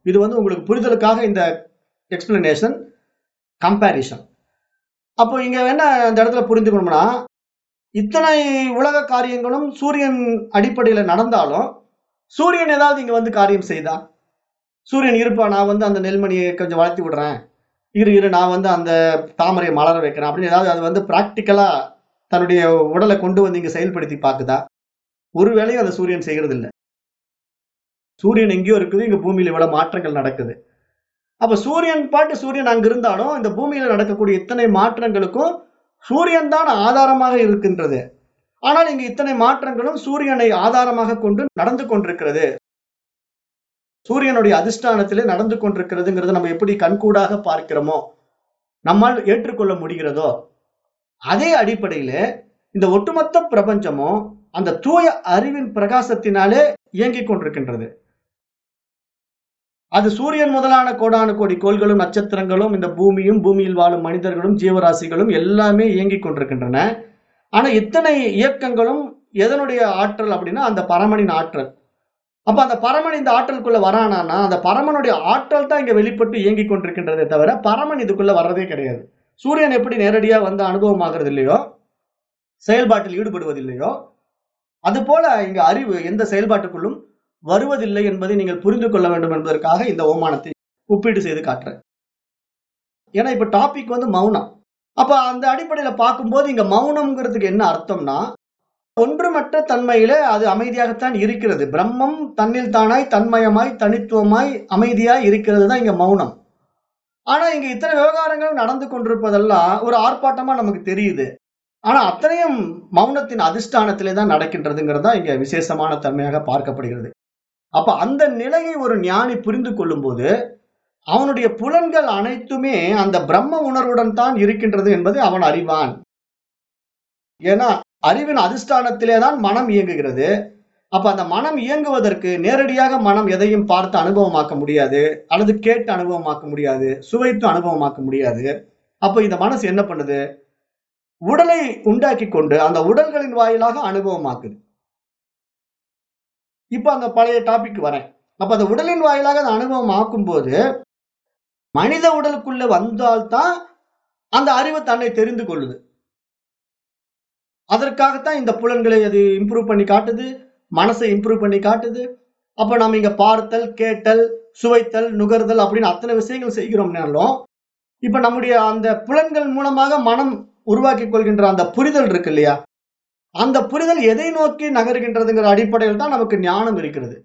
இது வந்து உங்களுக்கு புரிதலுக்காக இந்த எக்ஸ்பிளனேஷன் கம்பேரிஷன் அப்போ இங்க என்ன இந்த இடத்துல புரிந்துக்கணும்னா இத்தனை உலக காரியங்களும் சூரியன் அடிப்படையில நடந்தாலும் சூரியன் ஏதாவது இங்க வந்து காரியம் செய்தா சூரியன் இருப்பா நான் வந்து அந்த நெல்மணியை கொஞ்சம் வளர்த்தி விடுறேன் இரு இரு நான் வந்து அந்த தாமரையை மலர வைக்கிறேன் அப்படின்னு ஏதாவது அது வந்து பிராக்டிக்கலா தன்னுடைய உடலை கொண்டு வந்து இங்க செயல்படுத்தி பார்க்குதா ஒரு வேலையும் அந்த சூரியன் செய்யறது இல்லை சூரியன் எங்கேயோ இருக்குது இங்க பூமியில இவ்வளவு மாற்றங்கள் நடக்குது அப்ப சூரியன் பாட்டு சூரியன் அங்க இருந்தாலும் இந்த பூமியில நடக்கக்கூடிய இத்தனை மாற்றங்களுக்கும் சூரியன் தான் ஆதாரமாக இருக்கின்றது ஆனால் இங்கு இத்தனை மாற்றங்களும் சூரியனை ஆதாரமாக கொண்டு நடந்து கொண்டிருக்கிறது சூரியனுடைய அதிஷ்டானத்திலே நடந்து கொண்டிருக்கிறதுங்கிறத நம்ம எப்படி கண்கூடாக பார்க்கிறோமோ நம்மால் ஏற்றுக்கொள்ள முடிகிறதோ அதே அடிப்படையில இந்த ஒட்டுமொத்த பிரபஞ்சமும் அந்த தூய அறிவின் பிரகாசத்தினாலே இயங்கிக் கொண்டிருக்கின்றது அது சூரியன் முதலான கோடானு கோடி கோள்களும் நட்சத்திரங்களும் இந்த பூமியும் பூமியில் வாழும் மனிதர்களும் ஜீவராசிகளும் எல்லாமே இயங்கிக் கொண்டிருக்கின்றன ஆனா இத்தனை இயக்கங்களும் எதனுடைய ஆற்றல் அப்படின்னா அந்த பரமனின் ஆற்றல் அப்ப அந்த பரமன் இந்த ஆற்றலுக்குள்ள வரானான்னா அந்த பரமனுடைய ஆற்றல் தான் இங்க வெளிப்பட்டு இயங்கிக் கொண்டிருக்கின்றதே தவிர பரமன் இதுக்குள்ள வர்றதே கிடையாது சூரியன் எப்படி நேரடியா வந்து அனுபவமாகிறது இல்லையோ செயல்பாட்டில் ஈடுபடுவதில்லையோ அது போல இங்க அறிவு எந்த செயல்பாட்டுக்குள்ளும் வருவதில்லை என்பதை நீங்கள் புரிந்து கொள்ள வேண்டும் என்பதற்காக இந்த ஓமானத்தை ஒப்பீடு செய்து காட்டுறேன் ஏன்னா இப்ப டாபிக் வந்து மௌனம் அப்ப அந்த அடிப்படையில பார்க்கும்போது இங்க மௌனம்ங்கிறதுக்கு என்ன அர்த்தம்னா ஒன்றுமற்ற தன்மையில அது அமைதியாகத்தான் இருக்கிறது பிரம்மம் தன்னில் தானாய் தன்மயமாய் தனித்துவமாய் அமைதியாய் இருக்கிறது தான் இங்க மௌனம் ஆனா இங்க இத்தனை விவகாரங்கள் நடந்து கொண்டிருப்பதெல்லாம் ஒரு ஆர்ப்பாட்டமா நமக்கு தெரியுது ஆனா அத்தனையும் மௌனத்தின் அதிஷ்டானத்திலே தான் நடக்கின்றதுங்கிறது தான் இங்க விசேஷமான தன்மையாக பார்க்கப்படுகிறது அப்ப அந்த நிலையை ஒரு ஞானி புரிந்து கொள்ளும் போது அவனுடைய புலன்கள் அனைத்துமே அந்த பிரம்ம உணர்வுடன் தான் இருக்கின்றது என்பதை அவன் அறிவான் ஏன்னா அறிவின் அதிஷ்டானத்திலே தான் மனம் இயங்குகிறது அப்ப அந்த மனம் இயங்குவதற்கு நேரடியாக மனம் எதையும் பார்த்து அனுபவமாக்க முடியாது அல்லது கேட்டு அனுபவமாக்க முடியாது சுவைத்து அனுபவமாக்க முடியாது அப்ப இந்த மனசு என்ன பண்ணுது உடலை உண்டாக்கி கொண்டு அந்த உடல்களின் வாயிலாக அனுபவமாக்குது இப்ப அந்த பழைய டாபிக் வரேன் அப்ப அந்த உடலின் வாயிலாக அந்த அனுபவம் ஆக்கும்போது மனித உடலுக்குள்ள வந்தால்தான் அந்த அறிவு தன்னை தெரிந்து கொள்ளுது அதற்காகத்தான் இந்த புலன்களை அது இம்ப்ரூவ் பண்ணி காட்டுது மனசை இம்ப்ரூவ் பண்ணி காட்டுது அப்ப நம்ம இங்க பார்த்தல் கேட்டல் சுவைத்தல் நுகர்தல் அப்படின்னு அத்தனை விஷயங்கள் செய்கிறோம்னாலும் இப்ப நம்முடைய அந்த புலன்கள் மூலமாக மனம் உருவாக்கி கொள்கின்ற அந்த புரிதல் இருக்கு இல்லையா அந்த புரிதல் எதை நோக்கி நகர்கின்றதுங்கிற அடிப்படையில் தான் நமக்கு ஞானம் இருக்கிறது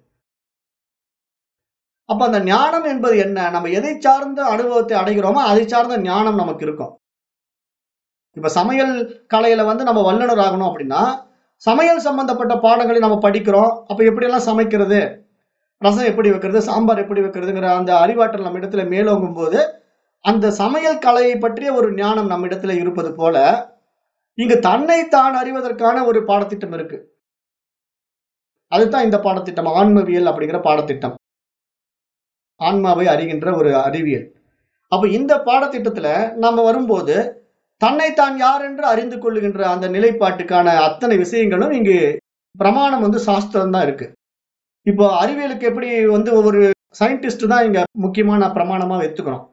அப்ப அந்த ஞானம் என்பது என்ன நம்ம எதை சார்ந்த அனுபவத்தை அடைகிறோமோ அதை சார்ந்த ஞானம் நமக்கு இருக்கும் இப்ப சமையல் கலையில வந்து நம்ம வல்லுனர் ஆகணும் அப்படின்னா சமையல் சம்பந்தப்பட்ட பாடங்களை நம்ம படிக்கிறோம் அப்ப எப்படியெல்லாம் சமைக்கிறது ரசம் எப்படி வைக்கிறது சாம்பார் எப்படி வைக்கிறதுங்கிற அந்த அறிவாற்றல் நம்ம இடத்துல மேலோங்கும் போது அந்த சமையல் கலையை பற்றிய ஒரு ஞானம் நம்ம இடத்துல இருப்பது போல இங்கு தன்னை தான் அறிவதற்கான ஒரு பாடத்திட்டம் இருக்கு அதுதான் இந்த பாடத்திட்டம் ஆன்மவியல் அப்படிங்கிற பாடத்திட்டம் ஆன்மாவை அறிகின்ற ஒரு அறிவியல் அப்ப இந்த பாடத்திட்டத்துல நம்ம வரும்போது தன்னைத்தான் யார் என்று அறிந்து கொள்ளுகின்ற அந்த நிலைப்பாட்டுக்கான அத்தனை விஷயங்களும் இங்கு பிரமாணம் வந்து சாஸ்திரம் தான் இருக்கு இப்போ அறிவியலுக்கு எப்படி வந்து ஒவ்வொரு சயின்டிஸ்ட் தான் இங்க முக்கியமான பிரமாணமா எடுத்துக்கிறோம்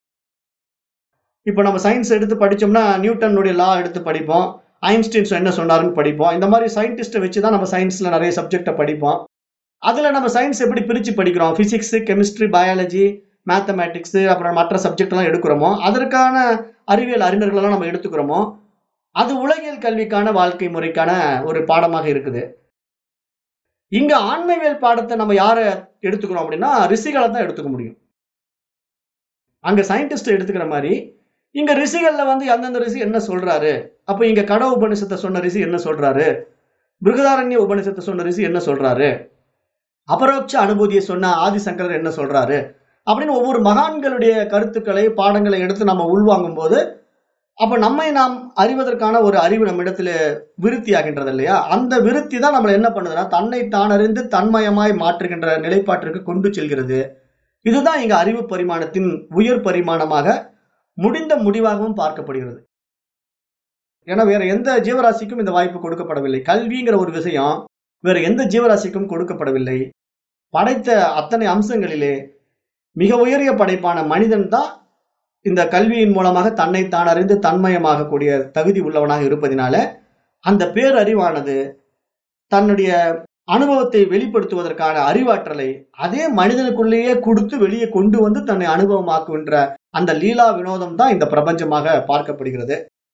இப்போ நம்ம சயின்ஸ் எடுத்து படிச்சோம்னா நியூட்டனுடைய லா எடுத்து படிப்போம் ஐன்ஸ்டீன்ஸ் என்ன சொன்னாருன்னு படிப்போம் இந்த மாதிரி சயின்டிஸ்ட்டை வச்சு தான் நம்ம சயின்ஸ்ல நிறைய சப்ஜெக்டை படிப்போம் அதுல நம்ம சயின்ஸ் எப்படி பிரிச்சு படிக்கிறோம் பிசிக்ஸ் கெமிஸ்ட்ரி பயாலஜி மேத்தமேட்டிக்ஸ் அப்புறம் மற்ற சப்ஜெக்ட் எல்லாம் எடுக்கிறோமோ அதற்கான அறிவியல் அறிஞர்களெல்லாம் நம்ம எடுத்துக்கிறோமோ அது உலகியல் கல்விக்கான வாழ்க்கை முறைக்கான ஒரு பாடமாக இருக்குது இங்க ஆன்மவியல் பாடத்தை நம்ம யாரை எடுத்துக்கிறோம் அப்படின்னா ரிஷிகளை தான் எடுத்துக்க முடியும் அங்க சயின்டிஸ்ட் எடுத்துக்கிற மாதிரி இங்க ரிஷிகள்ல வந்து அந்தந்த ரிஷி என்ன சொல்றாரு அப்ப இங்க கட உபனிஷத்தை சொன்ன ரிஷி என்ன சொல்றாரு பிருகதாரண்ய உபனிஷத்தை சொன்ன ரிஷி என்ன சொல்றாரு அபரோட்ச அனுபூதியை சொன்ன ஆதிசங்கரர் என்ன சொல்றாரு அப்படின்னு ஒவ்வொரு மகான்களுடைய கருத்துக்களை பாடங்களை எடுத்து நம்ம உள்வாங்கும் போது அப்ப நம்மை நாம் அறிவதற்கான ஒரு அறிவு நம்ம இடத்துல விருத்தி ஆகின்றது இல்லையா அந்த விருத்தி தான் நம்மளை என்ன பண்ணுதுன்னா தன்னை தான் அறிந்து தன்மயமாய் மாற்றுகின்ற நிலைப்பாட்டிற்கு கொண்டு செல்கிறது இதுதான் இங்க அறிவு பரிமாணத்தின் உயர் பரிமாணமாக முடிந்த முடிவாகவும் பார்க்கப்படுகிறது ஏன்னா வேற எந்த ஜீவராசிக்கும் இந்த வாய்ப்பு கொடுக்கப்படவில்லை கல்விங்கிற ஒரு விஷயம் வேற எந்த ஜீவராசிக்கும் கொடுக்கப்படவில்லை படைத்த அத்தனை அம்சங்களிலே மிக உயரிய படைப்பான மனிதன் தான் இந்த கல்வியின் மூலமாக தன்னை தான் அறிந்து தன்மயமாகக்கூடிய தகுதி உள்ளவனாக இருப்பதினால அந்த பேரறிவானது தன்னுடைய அனுபவத்தை வெளிப்படுத்துவதற்கான அறிவாற்றலை அதே மனிதனுக்குள்ளேயே கொடுத்து வெளியே கொண்டு வந்து தன்னை அனுபவமாக்குகின்ற அந்த லீலா வினோதம் தான் இந்த பிரபஞ்சமாக பார்க்கப்படுகிறது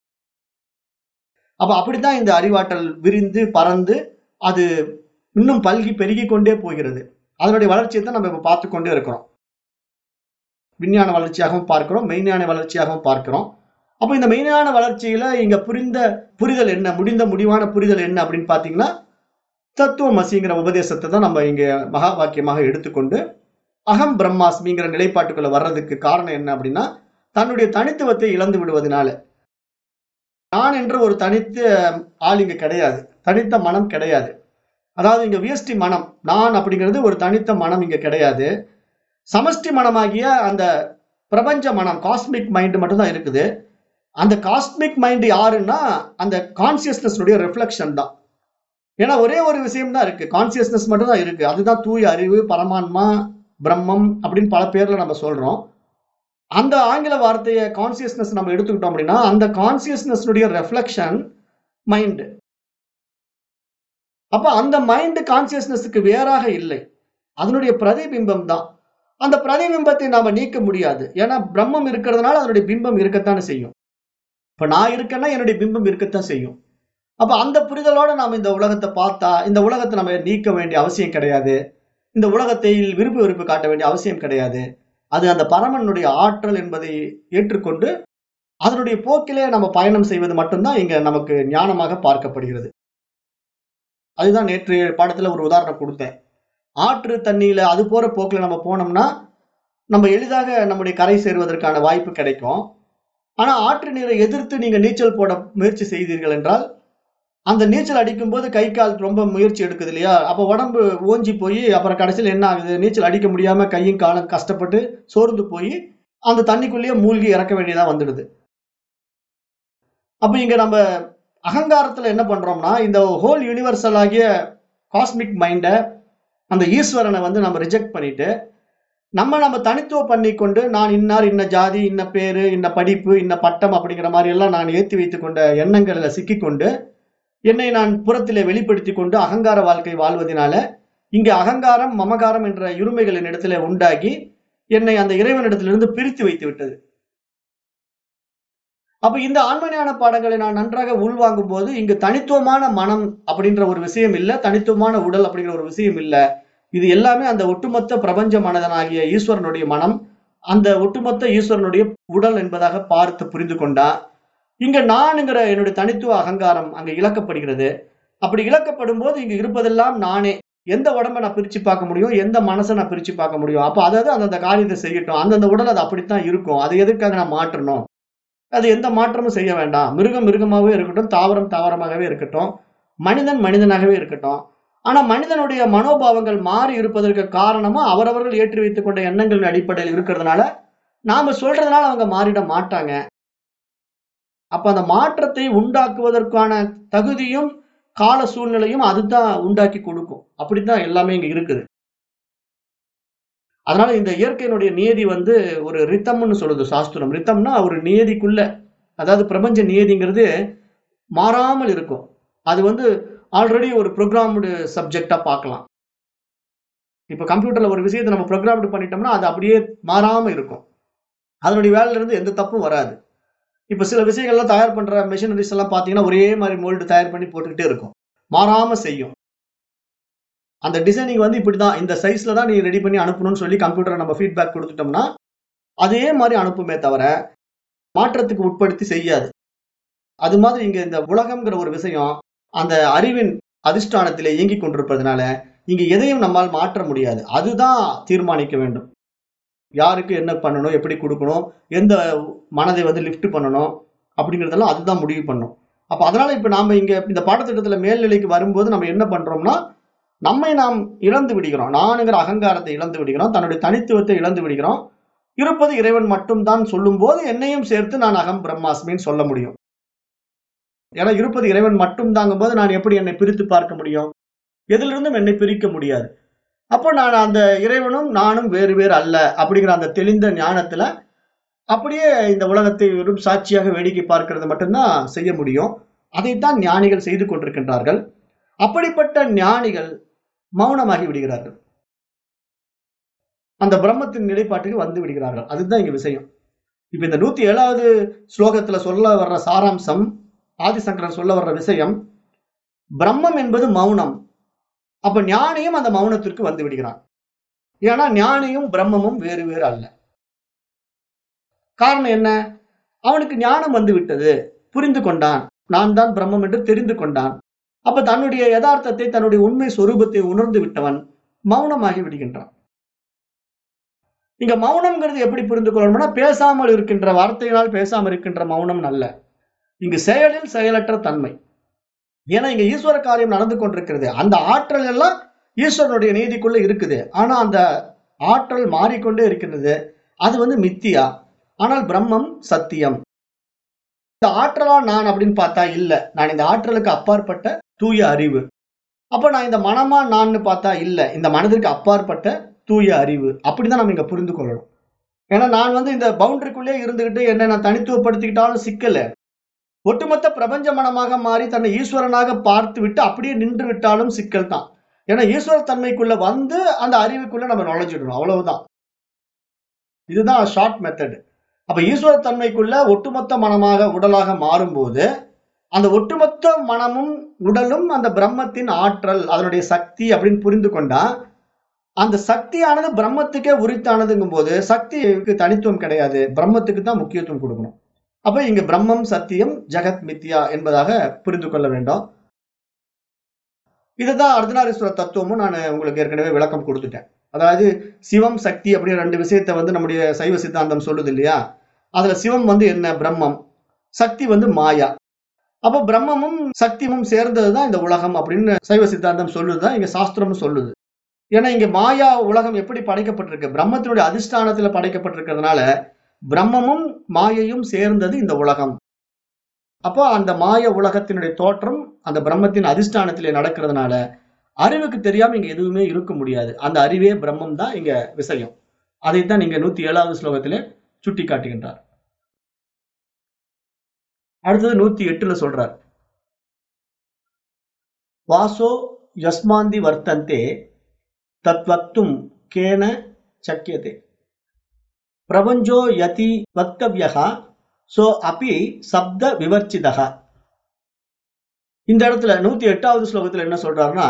அப்ப அப்படித்தான் இந்த அறிவாற்றல் விரிந்து பறந்து அது இன்னும் பல்கி பெருகி கொண்டே போகிறது அதனுடைய வளர்ச்சியை தான் நம்ம இப்ப பார்த்து கொண்டே இருக்கிறோம் விஞ்ஞான வளர்ச்சியாகவும் பார்க்கிறோம் மெய்ஞான வளர்ச்சியாகவும் பார்க்கிறோம் அப்போ இந்த மெய்ஞான வளர்ச்சியில இங்க புரிந்த புரிதல் என்ன முடிந்த முடிவான புரிதல் என்ன அப்படின்னு பாத்தீங்கன்னா தத்துவமசிங்கிற உபதேசத்தை தான் நம்ம இங்க மகா வாக்கியமாக எடுத்துக்கொண்டு அகம் பிரம்மாஸ்மிங்கிற நிலைப்பாட்டுக்குள்ள வர்றதுக்கு காரணம் என்ன அப்படின்னா தன்னுடைய தனித்துவத்தை இழந்து விடுவதனால நான் என்ற ஒரு தனித்த ஆள் இங்க கிடையாது தனித்த மனம் கிடையாது அதாவது இங்க வியஷ்டி மனம் நான் அப்படிங்கிறது ஒரு தனித்த மனம் இங்க கிடையாது சமஷ்டி மனமாகிய அந்த பிரபஞ்ச மனம் காஸ்மிக் மைண்ட் மட்டும்தான் இருக்குது அந்த காஸ்மிக் மைண்ட் யாருன்னா அந்த கான்சியஸ்னஸ்னுடைய ரிஃப்ளெக்ஷன் தான் ஏன்னா ஒரே ஒரு விஷயம் தான் இருக்கு கான்சியஸ்னஸ் மட்டும் தான் இருக்கு அதுதான் தூய அறிவு பரமான்மா பிரம்மம் அப்படின்னு பல பேர்ல நம்ம சொல்றோம் அந்த ஆங்கில வார்த்தையை கான்சியஸ்னஸ் நம்ம எடுத்துக்கிட்டோம் அப்படின்னா அந்த கான்சியஸ்னஸ்னுடைய ரெஃப்ளெக்ஷன் மைண்ட் அப்ப அந்த மைண்ட் கான்சியஸ்னஸுக்கு வேறாக இல்லை அதனுடைய பிரதிபிம்பம் தான் அந்த பிரதிபிம்பத்தை நாம நீக்க முடியாது ஏன்னா பிரம்மம் இருக்கிறதுனால அதனுடைய பிம்பம் இருக்கத்தானே செய்யும் இப்ப நான் இருக்கேன்னா என்னுடைய பிம்பம் இருக்கத்தான் செய்யும் அப்ப அந்த புரிதலோட நாம இந்த உலகத்தை பார்த்தா இந்த உலகத்தை நம்ம நீக்க வேண்டிய அவசியம் கிடையாது இந்த உலகத்தை விருப்பு வெறுப்பு காட்ட வேண்டிய அவசியம் கிடையாது அது அந்த பரமனுடைய ஆற்றல் என்பதை ஏற்றுக்கொண்டு அதனுடைய போக்கிலே நம்ம பயணம் செய்வது மட்டும்தான் இங்க நமக்கு ஞானமாக பார்க்கப்படுகிறது அதுதான் நேற்று பாடத்துல ஒரு உதாரணம் கொடுத்தேன் ஆற்று தண்ணியில அது போற போக்குல நம்ம போனோம்னா நம்ம எளிதாக நம்முடைய கரை சேருவதற்கான வாய்ப்பு கிடைக்கும் ஆனா ஆற்று நீரை எதிர்த்து நீங்க நீச்சல் போட முயற்சி செய்தீர்கள் என்றால் அந்த நீச்சல் அடிக்கும்போது கை கால் ரொம்ப முயற்சி எடுக்குது இல்லையா அப்ப உடம்பு ஓஞ்சி போய் அப்புறம் கடைசியில் என்ன ஆகுது நீச்சல் அடிக்க முடியாம கையும் காலும் கஷ்டப்பட்டு சோர்ந்து போய் அந்த தண்ணிக்குள்ளேயே மூழ்கி இறக்க வேண்டியதா வந்துடுது அப்ப இங்க நம்ம அகங்காரத்துல என்ன பண்றோம்னா இந்த ஹோல் யூனிவர்சல் ஆகிய காஸ்மிக் மைண்டை அந்த ஈஸ்வரனை வந்து நம்ம ரிஜெக்ட் பண்ணிட்டு நம்ம நம்ம தனித்துவம் பண்ணிக்கொண்டு நான் இன்னார் இன்ன ஜாதி இன்ன பேரு இன்ன படிப்பு இன்ன பட்டம் அப்படிங்கிற மாதிரி எல்லாம் நான் ஏற்றி வைத்துக் கொண்ட எண்ணங்களில் சிக்கிக்கொண்டு என்னை நான் புறத்திலே வெளிப்படுத்தி கொண்டு அகங்கார வாழ்க்கை வாழ்வதனால இங்கே அகங்காரம் மமகாரம் என்ற இருமைகளின் இடத்துல உண்டாகி என்னை அந்த இறைவனிடத்திலிருந்து பிரித்து வைத்து விட்டது அப்ப இந்த ஆன்மஞான பாடங்களை நான் நன்றாக உள்வாங்கும் போது இங்கு தனித்துவமான மனம் அப்படின்ற ஒரு விஷயம் இல்ல தனித்துவமான உடல் அப்படிங்கிற ஒரு விஷயம் இல்ல இது எல்லாமே அந்த ஒட்டுமொத்த பிரபஞ்ச மனதனாகிய ஈஸ்வரனுடைய மனம் அந்த ஒட்டுமொத்த ஈஸ்வரனுடைய உடல் என்பதாக பார்த்து புரிந்து கொண்டா இங்க நானுங்கிற என்னுடைய தனித்துவ அகங்காரம் அங்க இழக்கப்படுகிறது அப்படி இழக்கப்படும் போது இங்க இருப்பதெல்லாம் நானே எந்த உடம்ப நான் பிரிச்சு பார்க்க முடியும் எந்த மனசை நான் பிரிச்சு பார்க்க முடியும் அப்ப அதாவது அந்தந்த காரியத்தை செய்யட்டும் அந்தந்த உடல் அது அப்படித்தான் இருக்கும் அது எதுக்காக நான் மாற்றணும் அது எந்த மாற்றமும் செய்ய வேண்டாம் மிருகம் மிருகமாகவே இருக்கட்டும் தாவரம் தாவரமாகவே இருக்கட்டும் மனிதன் மனிதனாகவே இருக்கட்டும் ஆனா மனிதனுடைய மனோபாவங்கள் மாறி இருப்பதற்கு காரணமா அவரவர்கள் ஏற்றி வைத்துக் கொண்ட எண்ணங்களின் அடிப்படையில் இருக்கிறதுனால நாம சொல்றதுனால அவங்க மாறிட மாட்டாங்க அப்ப அந்த மாற்றத்தை உண்டாக்குவதற்கான தகுதியும் கால சூழ்நிலையும் அதுதான் உண்டாக்கி கொடுக்கும் அப்படித்தான் எல்லாமே இங்க இருக்குது அதனால இந்த இயற்கையினுடைய நியதி வந்து ஒரு ரித்தம்னு சொல்லுது சாஸ்திரம் ரித்தம்னா ஒரு நியதிக்குள்ள அதாவது பிரபஞ்ச நியதிங்கிறது மாறாமல் இருக்கும் அது வந்து ஆல்ரெடி ஒரு ப்ரோக்ராம்டு சப்ஜெக்டா பார்க்கலாம் இப்போ கம்ப்யூட்டர்ல ஒரு விஷயத்தை நம்ம ப்ரோக்ராம்டு பண்ணிட்டோம்னா அது அப்படியே மாறாம இருக்கும் அதனுடைய வேலையில இருந்து எந்த தப்பும் வராது இப்போ சில விஷயங்கள்லாம் தயார் பண்ற மெஷினரிஸ் எல்லாம் பார்த்தீங்கன்னா ஒரே மாதிரி மோல்டு தயார் பண்ணி போட்டுக்கிட்டே இருக்கும் மாறாம செய்யும் அந்த டிசைனிங் வந்து இப்படிதான் இந்த சைஸ்ல தான் நீ ரெடி பண்ணி அனுப்பணும்னு சொல்லி கம்ப்யூட்டரை நம்ம ஃபீட்பேக் கொடுத்துட்டோம்னா அதே மாதிரி அனுப்புமே தவிர மாற்றத்துக்கு உட்படுத்தி செய்யாது அது மாதிரி இங்க இந்த உலகம்ங்கிற ஒரு விஷயம் அந்த அறிவின் அதிஷ்டானத்திலே இயங்கி கொண்டிருப்பதனால இங்க எதையும் நம்மால் மாற்ற முடியாது அதுதான் தீர்மானிக்க வேண்டும் யாருக்கு என்ன பண்ணணும் எப்படி கொடுக்கணும் எந்த மனதை வந்து லிஃப்ட் பண்ணணும் அப்படிங்கிறதெல்லாம் அதுதான் முடிவு பண்ணும் அப்ப அதனால இப்ப நாம இங்க இந்த பாடத்திட்டத்துல மேல்நிலைக்கு வரும்போது நம்ம என்ன பண்றோம்னா நம்மை நாம் இழந்து விடுகிறோம் நானுங்கிற அகங்காரத்தை இழந்து விடுகிறோம் தன்னுடைய தனித்துவத்தை இழந்து விடுகிறோம் இருப்பது இறைவன் மட்டும்தான் சொல்லும் போது என்னையும் சேர்த்து நான் அகம் பிரம்மாஸ்மின்னு சொல்ல முடியும் ஏன்னா இருப்பது இறைவன் மட்டும் தாங்கும் போது நான் எப்படி என்னை பிரித்து பார்க்க முடியும் எதிலிருந்தும் என்னை பிரிக்க முடியாது அப்போ நான் அந்த இறைவனும் நானும் வேறு வேறு அல்ல அப்படிங்கிற அந்த தெளிந்த ஞானத்துல அப்படியே இந்த உலகத்தை வெறும் சாட்சியாக வேடிக்கை பார்க்கிறது மட்டும்தான் செய்ய முடியும் அதைத்தான் ஞானிகள் செய்து கொண்டிருக்கின்றார்கள் அப்படிப்பட்ட ஞானிகள் மௌனமாகி விடுகிறார்கள் அந்த பிரம்மத்தின் நிலைப்பாட்டுக்கு வந்து விடுகிறார்கள் அதுதான் இங்க விஷயம் இப்ப இந்த நூத்தி ஏழாவது ஸ்லோகத்துல சொல்ல வர்ற சாராம்சம் ஆதிசங்கரன் சொல்ல வர்ற விஷயம் பிரம்மம் என்பது மௌனம் அப்ப ஞானியும் அந்த மௌனத்திற்கு வந்து விடுகிறான் ஏன்னா ஞானியும் பிரம்மமும் வேறு வேறு அல்ல காரணம் என்ன அவனுக்கு ஞானம் வந்து விட்டது புரிந்து கொண்டான் நான் தான் பிரம்மம் என்று தெரிந்து கொண்டான் அப்ப தன்னுடைய யதார்த்தத்தை தன்னுடைய உண்மை சொரூபத்தை உணர்ந்து விட்டவன் மௌனமாகி விடுகின்றான் இங்க மௌனம்ங்கிறது எப்படி புரிந்து கொள்ளணும்னா பேசாமல் இருக்கின்ற வார்த்தையினால் பேசாமல் இருக்கின்ற மௌனம் அல்ல இங்கு செயலில் செயலற்ற தன்மை ஏன்னா இங்க ஈஸ்வர காரியம் நடந்து கொண்டிருக்கிறது அந்த ஆற்றல் எல்லாம் ஈஸ்வரனுடைய நீதிக்குள்ள இருக்குது ஆனா அந்த ஆற்றல் மாறிக்கொண்டே இருக்கின்றது அது வந்து மித்தியா ஆனால் பிரம்மம் சத்தியம் இந்த ஆற்றலா நான் அப்படின்னு பார்த்தா இல்ல நான் இந்த ஆற்றலுக்கு அப்பாற்பட்ட தூய அறிவு அப்ப நான் இந்த மனமா நான்னு பார்த்தா இல்ல இந்த மனதிற்கு அப்பாற்பட்ட தூய அறிவு அப்படிதான் நம்ம இங்க புரிந்து கொள்ளணும் ஏன்னா நான் வந்து இந்த பவுண்டரிக்குள்ளே இருந்துகிட்டு என்ன நான் தனித்துவப்படுத்திக்கிட்டாலும் சிக்கல ஒட்டுமொத்த பிரபஞ்ச மனமாக மாறி தன்னை ஈஸ்வரனாக பார்த்து விட்டு அப்படியே நின்று விட்டாலும் சிக்கல் தான் ஏன்னா ஈஸ்வர தன்மைக்குள்ள வந்து அந்த அறிவுக்குள்ள நம்ம நுழைஞ்சிடணும் அவ்வளவுதான் இதுதான் ஷார்ட் மெத்தட் அப்ப ஈஸ்வர தன்மைக்குள்ள ஒட்டுமொத்த மனமாக உடலாக மாறும்போது அந்த ஒட்டுமொத்த மனமும் உடலும் அந்த பிரம்மத்தின் ஆற்றல் அதனுடைய சக்தி அப்படின்னு புரிந்து கொண்டா அந்த சக்தியானது பிரம்மத்துக்கே உரித்தானதுங்கும் போது சக்திக்கு தனித்துவம் கிடையாது பிரம்மத்துக்கு தான் முக்கியத்துவம் கொடுக்கணும் அப்ப இங்க பிரம்மம் சத்தியம் ஜெகத் மித்யா என்பதாக புரிந்து கொள்ள வேண்டும் இதுதான் அர்த்தநாரீஸ்வர தத்துவமும் நான் உங்களுக்கு ஏற்கனவே விளக்கம் கொடுத்துட்டேன் அதாவது சிவம் சக்தி அப்படின்னு ரெண்டு விஷயத்தை வந்து நம்முடைய சைவ சித்தாந்தம் சொல்லுது இல்லையா அதுல சிவம் வந்து என்ன பிரம்மம் சக்தி வந்து மாயா அப்ப பிரம்மமும் சக்தியும் சேர்ந்ததுதான் இந்த உலகம் அப்படின்னு சைவ சித்தாந்தம் சொல்லுதுதான் இங்க சாஸ்திரமும் சொல்லுது ஏன்னா இங்க மாயா உலகம் எப்படி படைக்கப்பட்டிருக்கு பிரம்மத்தினுடைய அதிஷ்டானத்துல படைக்கப்பட்டிருக்கிறதுனால பிரம்மமும் மாயையும் சேர்ந்தது இந்த உலகம் அப்போ அந்த மாய உலகத்தினுடைய தோற்றம் அந்த பிரம்மத்தின் அதிஷ்டானத்திலே நடக்கிறதுனால அறிவுக்கு தெரியாம இங்க எதுவுமே இருக்க முடியாது அந்த அறிவே பிரம்மம் தான் இங்க விஷயம் அதைத்தான் நீங்க நூத்தி ஏழாவது ஸ்லோகத்திலே சுட்டி காட்டுகின்றார் அடுத்தது நூத்தி எட்டுல சொல்றார் வாசோ யஸ்மாந்தி வர்த்தந்தே தத்வக்தும் கேன சக்கியதே பிரபஞ்சோ யதி வக்தவ்யகா சோ அபி சப்த விவர்ச்சிதகா இந்த இடத்துல நூத்தி எட்டாவது ஸ்லோகத்துல என்ன சொல்றாருன்னா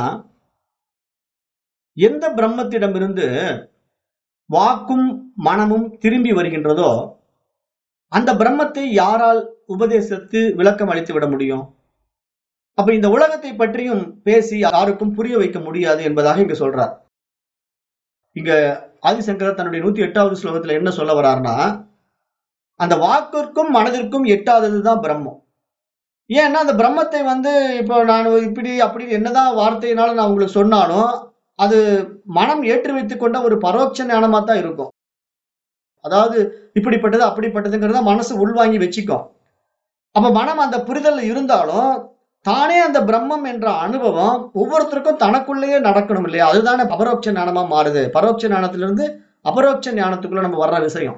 எந்த பிரம்மத்திடமிருந்து வாக்கும் மனமும் திரும்பி வருகின்றதோ அந்த பிரம்மத்தை யாரால் உபதேசித்து விளக்கம் அளித்து விட முடியும் அப்ப இந்த உலகத்தை பற்றியும் பேசி யாருக்கும் புரிய வைக்க முடியாது என்பதாக இங்க சொல்றார் இங்க ஆதிசங்கரர் தன்னுடைய நூத்தி எட்டாவது ஸ்லோகத்துல என்ன சொல்ல வர்றாருன்னா அந்த வாக்கிற்கும் மனதிற்கும் எட்டாததுதான் பிரம்மம் ஏன்னா அந்த பிரம்மத்தை வந்து இப்போ நான் இப்படி அப்படி என்னதான் வார்த்தையினால நான் உங்களுக்கு சொன்னாலும் அது மனம் ஏற்றி வைத்துக் கொண்ட ஒரு பரோட்ச ஞானமா தான் இருக்கும் அதாவது இப்படிப்பட்டது அப்படிப்பட்டதுங்கிறத மனசு உள்வாங்கி வச்சுக்கும் அப்ப மனம் அந்த புரிதல் இருந்தாலும் தானே அந்த பிரம்மம் என்ற அனுபவம் ஒவ்வொருத்தருக்கும் தனக்குள்ளேயே நடக்கணும் இல்லையா அதுதானே அபரோட்ச ஞானமா மாறுது பரோட்ச ஞானத்திலிருந்து அபரோட்ச ஞானத்துக்குள்ள நம்ம வர்ற விஷயம்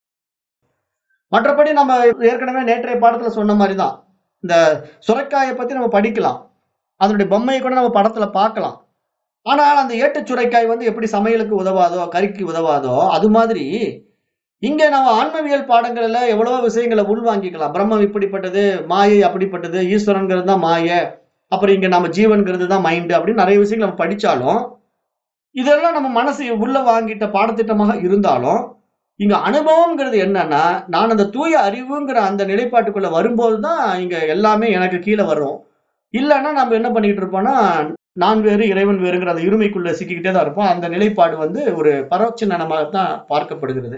மற்றபடி நம்ம ஏற்கனவே நேற்றைய பாடத்துல சொன்ன மாதிரி தான் இந்த சுரைக்காயை பத்தி நம்ம படிக்கலாம் அதனுடைய பொம்மையை கூட நம்ம படத்துல பார்க்கலாம் ஆனால் அந்த ஏட்டுச் சுரைக்காய் வந்து எப்படி சமையலுக்கு உதவாதோ கறிக்கு உதவாதோ அது மாதிரி இங்க நம்ம ஆன்மவியல் பாடங்கள்ல எவ்வளவோ விஷயங்களை உள்வாங்கிக்கலாம் பிரம்மம் இப்படிப்பட்டது மாயை அப்படிப்பட்டது ஈஸ்வரன்கிறது தான் மாயை அப்புறம் இங்க நம்ம ஜீவன்கிறது தான் மைண்டு அப்படின்னு நிறைய விஷயங்கள் நம்ம படிச்சாலும் இதெல்லாம் நம்ம மனசு உள்ள வாங்கிட்ட பாடத்திட்டமாக இருந்தாலும் இங்க அனுபவம்ங்கிறது என்னன்னா நான் அந்த தூய அறிவுங்கிற அந்த நிலைப்பாட்டுக்குள்ள வரும்போது தான் இங்க எல்லாமே எனக்கு கீழே வரும் இல்லைன்னா நம்ம என்ன பண்ணிட்டு இருப்போம்னா நான் வேறு இறைவன் வேறுங்கிற அந்த இருமைக்குள்ள சிக்கிக்கிட்டே தான் இருப்போம் அந்த நிலைப்பாடு வந்து ஒரு பரோட்ச நனமாக தான் பார்க்கப்படுகிறது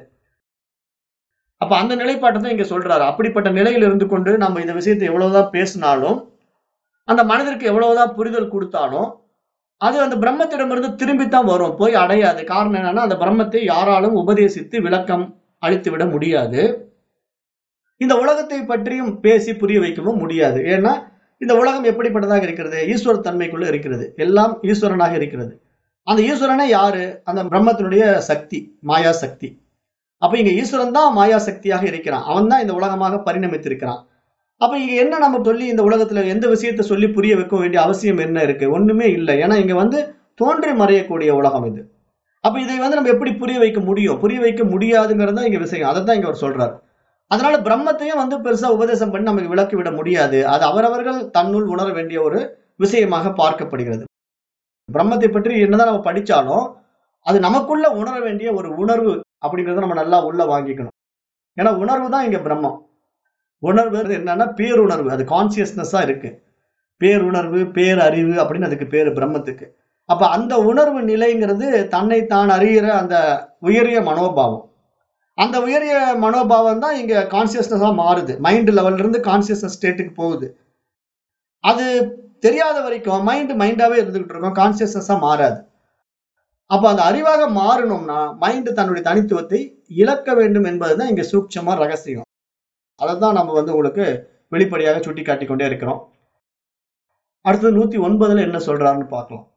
அப்ப அந்த நிலைப்பாட்டை தான் இங்க சொல்றாரு அப்படிப்பட்ட நிலையில இருந்து கொண்டு நம்ம இந்த விஷயத்தை எவ்வளவுதான் பேசினாலும் அந்த மனதிற்கு எவ்வளவுதான் புரிதல் கொடுத்தாலும் அது அந்த பிரம்மத்திடமிருந்து திரும்பித்தான் வரும் போய் அடையாது காரணம் என்னன்னா அந்த பிரம்மத்தை யாராலும் உபதேசித்து விளக்கம் அளித்து விட முடியாது இந்த உலகத்தை பற்றியும் பேசி புரிய வைக்கவும் முடியாது ஏன்னா இந்த உலகம் எப்படிப்பட்டதாக இருக்கிறது ஈஸ்வர தன்மைக்குள்ள இருக்கிறது எல்லாம் ஈஸ்வரனாக இருக்கிறது அந்த ஈஸ்வரனே யாரு அந்த பிரம்மத்தினுடைய சக்தி மாயா சக்தி அப்ப இங்க ஈஸ்வரன் தான் மாயா சக்தியாக இருக்கிறான் அவன் தான் இந்த உலகமாக பரிணமித்திருக்கிறான் அப்ப இங்க என்ன நம்ம சொல்லி இந்த உலகத்துல எந்த விஷயத்தை சொல்லி புரிய வைக்க வேண்டிய அவசியம் என்ன இருக்கு ஒண்ணுமே இல்லை ஏன்னா இங்க வந்து தோன்றி மறையக்கூடிய உலகம் இது அப்ப இதை வந்து நம்ம எப்படி புரிய வைக்க முடியும் புரிய வைக்க முடியாதுங்கிறது தான் இங்க விஷயம் அதை தான் இங்க அவர் சொல்றாரு அதனால பிரம்மத்தையும் வந்து பெருசா உபதேசம் பண்ணி நமக்கு விளக்கி விட முடியாது அது அவரவர்கள் தன்னுள் உணர வேண்டிய ஒரு விஷயமாக பார்க்கப்படுகிறது பிரம்மத்தை பற்றி என்னதான் நம்ம படிச்சாலும் அது நமக்குள்ள உணர வேண்டிய ஒரு உணர்வு அப்படிங்கறத நம்ம நல்லா உள்ள வாங்கிக்கணும் ஏன்னா உணர்வு தான் இங்க பிரம்மம் உணர்வு என்னன்னா பேருணர்வு அது கான்சியஸ்னஸா இருக்கு பேருணர்வு பேரறிவு அப்படின்னு அதுக்கு பேரு பிரம்மத்துக்கு அப்ப அந்த உணர்வு நிலைங்கிறது தன்னை தான் அறிகிற அந்த உயரிய மனோபாவம் அந்த உயரிய மனோபாவம் தான் இங்க கான்சியஸ்னஸா மாறுது மைண்ட் லெவல்ல இருந்து கான்சியஸ்னஸ் ஸ்டேட்டுக்கு போகுது அது தெரியாத வரைக்கும் மைண்ட் மைண்டாவே இருந்துகிட்டு இருக்கும் கான்சியஸ்னஸா மாறாது அப்ப அந்த அறிவாக மாறணும்னா மைண்ட் தன்னுடைய தனித்துவத்தை இழக்க வேண்டும் என்பதுதான் இங்க சூட்சமா ரகசியம் அதைத்தான் நம்ம வந்து உங்களுக்கு வெளிப்படையாக சுட்டி காட்டிக் கொண்டே இருக்கிறோம் அடுத்தது நூத்தி ஒன்பதுல என்ன சொல்றாருன்னு பார்க்கலாம்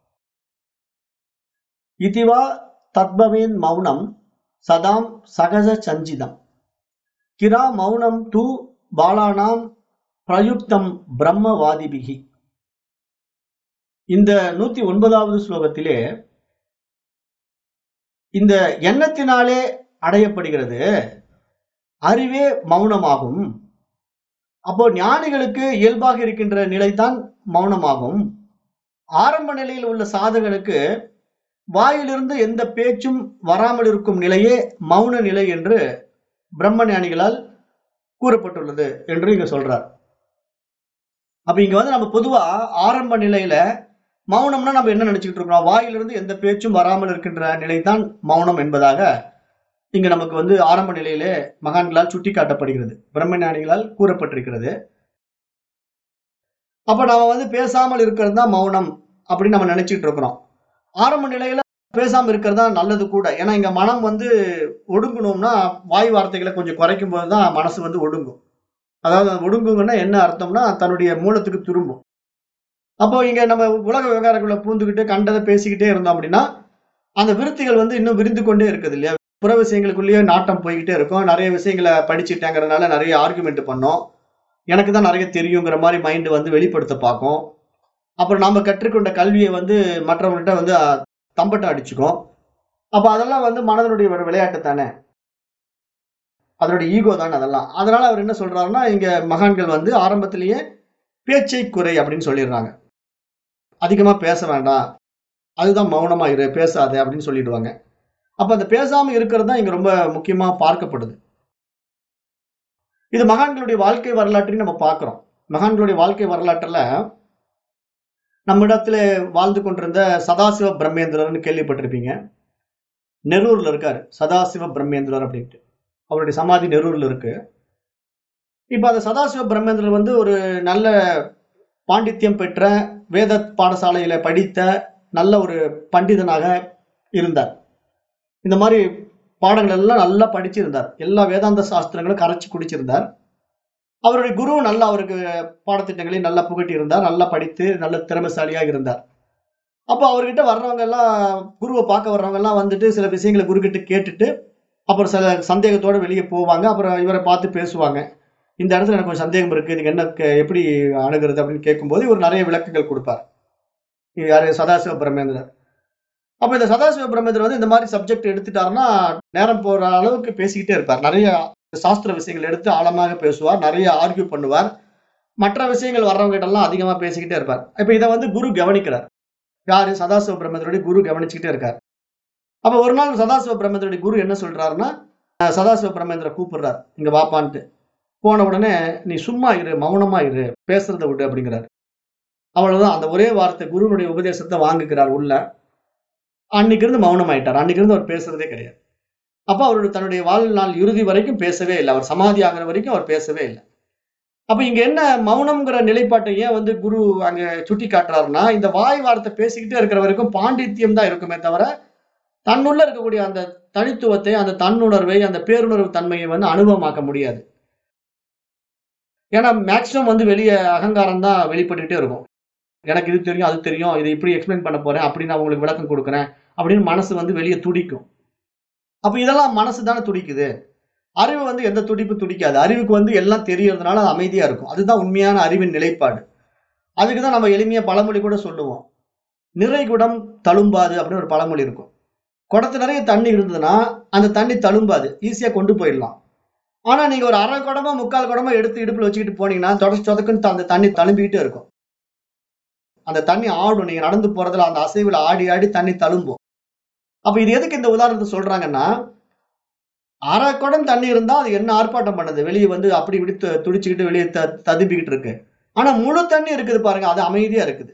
இதிவா தத்பவேன் மௌனம் சதாம் சகஜ சஞ்சிதம் கிரா மௌனம் து பாலானாம் பிரயுக்தம் பிரம்மவாதிபிகி இந்த நூத்தி ஒன்பதாவது ஸ்லோகத்திலே இந்த எண்ணத்தினாலே அடையப்படுகிறது அறிவே மௌனமாகும் அப்போ ஞானிகளுக்கு இயல்பாக இருக்கின்ற நிலைதான் மௌனமாகும் ஆரம்ப நிலையில் உள்ள சாதகனுக்கு வாயிலிருந்து எந்த பேச்சும் வராமல் இருக்கும் நிலையே மௌன நிலை என்று பிரம்ம ஞானிகளால் கூறப்பட்டுள்ளது என்று இங்க சொல்றார் அப்ப இங்க வந்து நம்ம பொதுவா ஆரம்ப நிலையில மௌனம்னா நம்ம என்ன நினைச்சுக்கிட்டு இருக்கிறோம் வாயிலிருந்து எந்த பேச்சும் வராமல் இருக்கின்ற நிலைதான் மௌனம் என்பதாக இங்க நமக்கு வந்து ஆரம்ப நிலையிலே மகான்களால் சுட்டி காட்டப்படுகிறது பிரம்ம ஞானிகளால் கூறப்பட்டிருக்கிறது அப்ப நாம வந்து பேசாமல் இருக்கிறது தான் மௌனம் அப்படின்னு நம்ம நினைச்சிட்டு இருக்கிறோம் ஆரம்ப நிலையில பேசாம இருக்கிறது தான் நல்லது கூட ஏன்னா இங்க மனம் வந்து ஒடுங்கணும்னா வாய் வார்த்தைகளை கொஞ்சம் குறைக்கும் போதுதான் மனசு வந்து ஒடுங்கும் அதாவது அது ஒடுங்குங்கன்னா என்ன அர்த்தம்னா தன்னுடைய மூலத்துக்கு திரும்பும் அப்போ இங்க நம்ம உலக விவகாரங்களை பூந்துக்கிட்டு கண்டதை பேசிக்கிட்டே இருந்தோம் அப்படின்னா அந்த விருத்திகள் வந்து இன்னும் விரிந்து கொண்டே இருக்குது இல்லையா புற விஷயங்களுக்குள்ளேயே நாட்டம் போய்கிட்டே இருக்கும் நிறைய விஷயங்களை படிச்சுட்டேங்கிறதுனால நிறைய ஆர்குமெண்ட் பண்ணோம் எனக்கு தான் நிறைய தெரியுங்கிற மாதிரி மைண்டு வந்து வெளிப்படுத்த பார்க்கும் அப்புறம் நாம கற்றுக்கொண்ட கல்வியை வந்து மற்றவங்கள்ட்ட வந்து அஹ், தம்பட்டம் அடிச்சுக்கும் அப்ப அதெல்லாம் வந்து மனதனுடைய ஒரு விளையாட்டு தானே அதனுடைய ஈகோ தானே அதெல்லாம் அதனால அவர் என்ன சொல்றாருன்னா இங்க மகான்கள் வந்து ஆரம்பத்திலேயே பேச்சை குறை அப்படின்னு சொல்லிடுறாங்க அதிகமா பேச வேண்டாம் அதுதான் மௌனமா இரு பேசாத அப்படின்னு சொல்லிடுவாங்க அப்ப அந்த பேசாம இருக்கிறது தான் இங்க ரொம்ப முக்கியமா பார்க்கப்படுது இது மகான்களுடைய வாழ்க்கை வரலாற்றையும் நம்ம பார்க்கிறோம் மகான்களுடைய வாழ்க்கை வரலாற்றுல நம்மிடத்துல வாழ்ந்து கொண்டிருந்த சதாசிவ பிரம்மேந்திரர்னு கேள்விப்பட்டிருப்பீங்க நெரூர்ல இருக்காரு சதாசிவ பிரம்மேந்திரர் அப்படின்ட்டு அவருடைய சமாதி நெரூர்ல இருக்கு இப்ப அந்த சதாசிவ பிரம்மேந்திரர் வந்து ஒரு நல்ல பாண்டித்யம் பெற்ற வேத பாடசாலையில படித்த நல்ல ஒரு பண்டிதனாக இருந்தார் இந்த மாதிரி பாடங்கள் எல்லாம் நல்லா படிச்சிருந்தார் எல்லா வேதாந்த சாஸ்திரங்களும் கரைச்சி குடிச்சிருந்தார் அவருடைய குரு நல்லா அவருக்கு பாடத்திட்டங்களையும் நல்லா புகட்டி இருந்தார் நல்லா படித்து நல்ல திறமைசாலியாக இருந்தார் அப்போ அவர்கிட்ட வர்றவங்க எல்லாம் குருவை பார்க்க வர்றவங்க எல்லாம் வந்துட்டு சில விஷயங்களை குருக்கிட்ட கேட்டுட்டு அப்புறம் சில சந்தேகத்தோட வெளியே போவாங்க அப்புறம் இவரை பார்த்து பேசுவாங்க இந்த இடத்துல எனக்கு கொஞ்சம் சந்தேகம் இருக்கு இதுக்கு என்ன க- எப்படி அணுகிறது அப்படின்னு கேட்கும்போது இவர் நிறைய விளக்கங்கள் கொடுப்பார் இது யாரு சதாசிவ பிரம்மேந்திரர் அப்ப இந்த சதாசிவ பிரம்மேந்திரர் வந்து இந்த மாதிரி சப்ஜெக்ட் எடுத்துட்டாருன்னா நேரம் போற அளவுக்கு பேசிக்கிட்டே இருப்பார் நிறைய சாஸ்திர விஷயங்கள் எடுத்து ஆழமாக பேசுவார் நிறைய ஆர்கியூ பண்ணுவார் மற்ற விஷயங்கள் வர்றவங்க கிட்ட எல்லாம் அதிகமா பேசிக்கிட்டே இருப்பார் இப்ப இதை வந்து குரு கவனிக்கிறார் யாரு சதாசிவ பிரம்மேந்திரோட குரு கவனிச்சுக்கிட்டே இருக்கார் அப்ப ஒரு நாள் சதாசிவ பிரம்மேந்திரோட குரு என்ன சொல்றாருன்னா அஹ், சதாசிவ பிரம்மேந்திர கூப்பிடுறார் இங்க வாப்பான்ட்டு போன உடனே நீ சும்மா இரு மௌனமா இரு பேசுறத விடு அப்படிங்கிறார் அவ்வளவுதான் அந்த ஒரே வார்த்தை குருனுடைய உபதேசத்தை வாங்குகிறார் உள்ள அன்னைக்கு இருந்து மௌனம் ஆயிட்டார் அன்னைக்கு இருந்து அவர் பேசுறதே கிடையாது அப்ப அவருடைய தன்னுடைய வாழ்நாள் இறுதி வரைக்கும் பேசவே இல்லை அவர் சமாதி ஆகிற வரைக்கும் அவர் பேசவே இல்லை அப்ப இங்க என்ன மௌனம்ங்கிற நிலைப்பாட்டை ஏன் வந்து குரு அங்க சுட்டி காட்டுறாருன்னா இந்த வாய் வார்த்தை பேசிக்கிட்டே இருக்கிற வரைக்கும் பாண்டித்யம் தான் இருக்குமே தவிர தன்னுள்ள இருக்கக்கூடிய அந்த தனித்துவத்தை அந்த தன்னுணர்வை அந்த பேருணர்வு தன்மையை வந்து அனுபவமாக்க முடியாது ஏன்னா மேக்சிமம் வந்து வெளியே அகங்காரம் தான் வெளிப்பட்டுக்கிட்டே இருக்கும் எனக்கு இது தெரியும் அது தெரியும் இதை இப்படி எக்ஸ்பிளைன் பண்ண போறேன் அப்படி நான் உங்களுக்கு விளக்கம் கொடுக்குறேன் அப்படின்னு மனசு வந்து வெளியே துடிக்கும் அப்ப இதெல்லாம் மனசு தானே துடிக்குது அறிவு வந்து எந்த துடிப்பு துடிக்காது அறிவுக்கு வந்து எல்லாம் தெரியறதுனால அது அமைதியா இருக்கும் அதுதான் உண்மையான அறிவின் நிலைப்பாடு அதுக்கு தான் நம்ம எளிமையா பழமொழி கூட சொல்லுவோம் நிறை குடம் தழும்பாது அப்படின்னு ஒரு பழமொழி இருக்கும் குடத்து நிறைய தண்ணி இருந்ததுன்னா அந்த தண்ணி தழும்பாது ஈஸியா கொண்டு போயிடலாம் ஆனா நீங்க ஒரு அரை குடமா முக்கால் குடமா எடுத்து இடுப்புல வச்சுக்கிட்டு போனீங்கன்னா தொடச்சு சொதக்குன்னு அந்த தண்ணி தழும்பிக்கிட்டே இருக்கும் அந்த தண்ணி ஆடும் நீங்க நடந்து போறதுல அந்த அசைவுல ஆடி ஆடி தண்ணி தழும்பும் அப்ப இது எதுக்கு இந்த உதாரணத்தை சொல்றாங்கன்னா அரை குடம் தண்ணி இருந்தா அது என்ன ஆர்ப்பாட்டம் பண்ணுது வெளியே வந்து அப்படி இப்படி து- துடிச்சுக்கிட்டு வெளியே த ததும்பிக்கிட்டு இருக்கு ஆனா முழு தண்ணி இருக்குது பாருங்க அது அமைதியா இருக்குது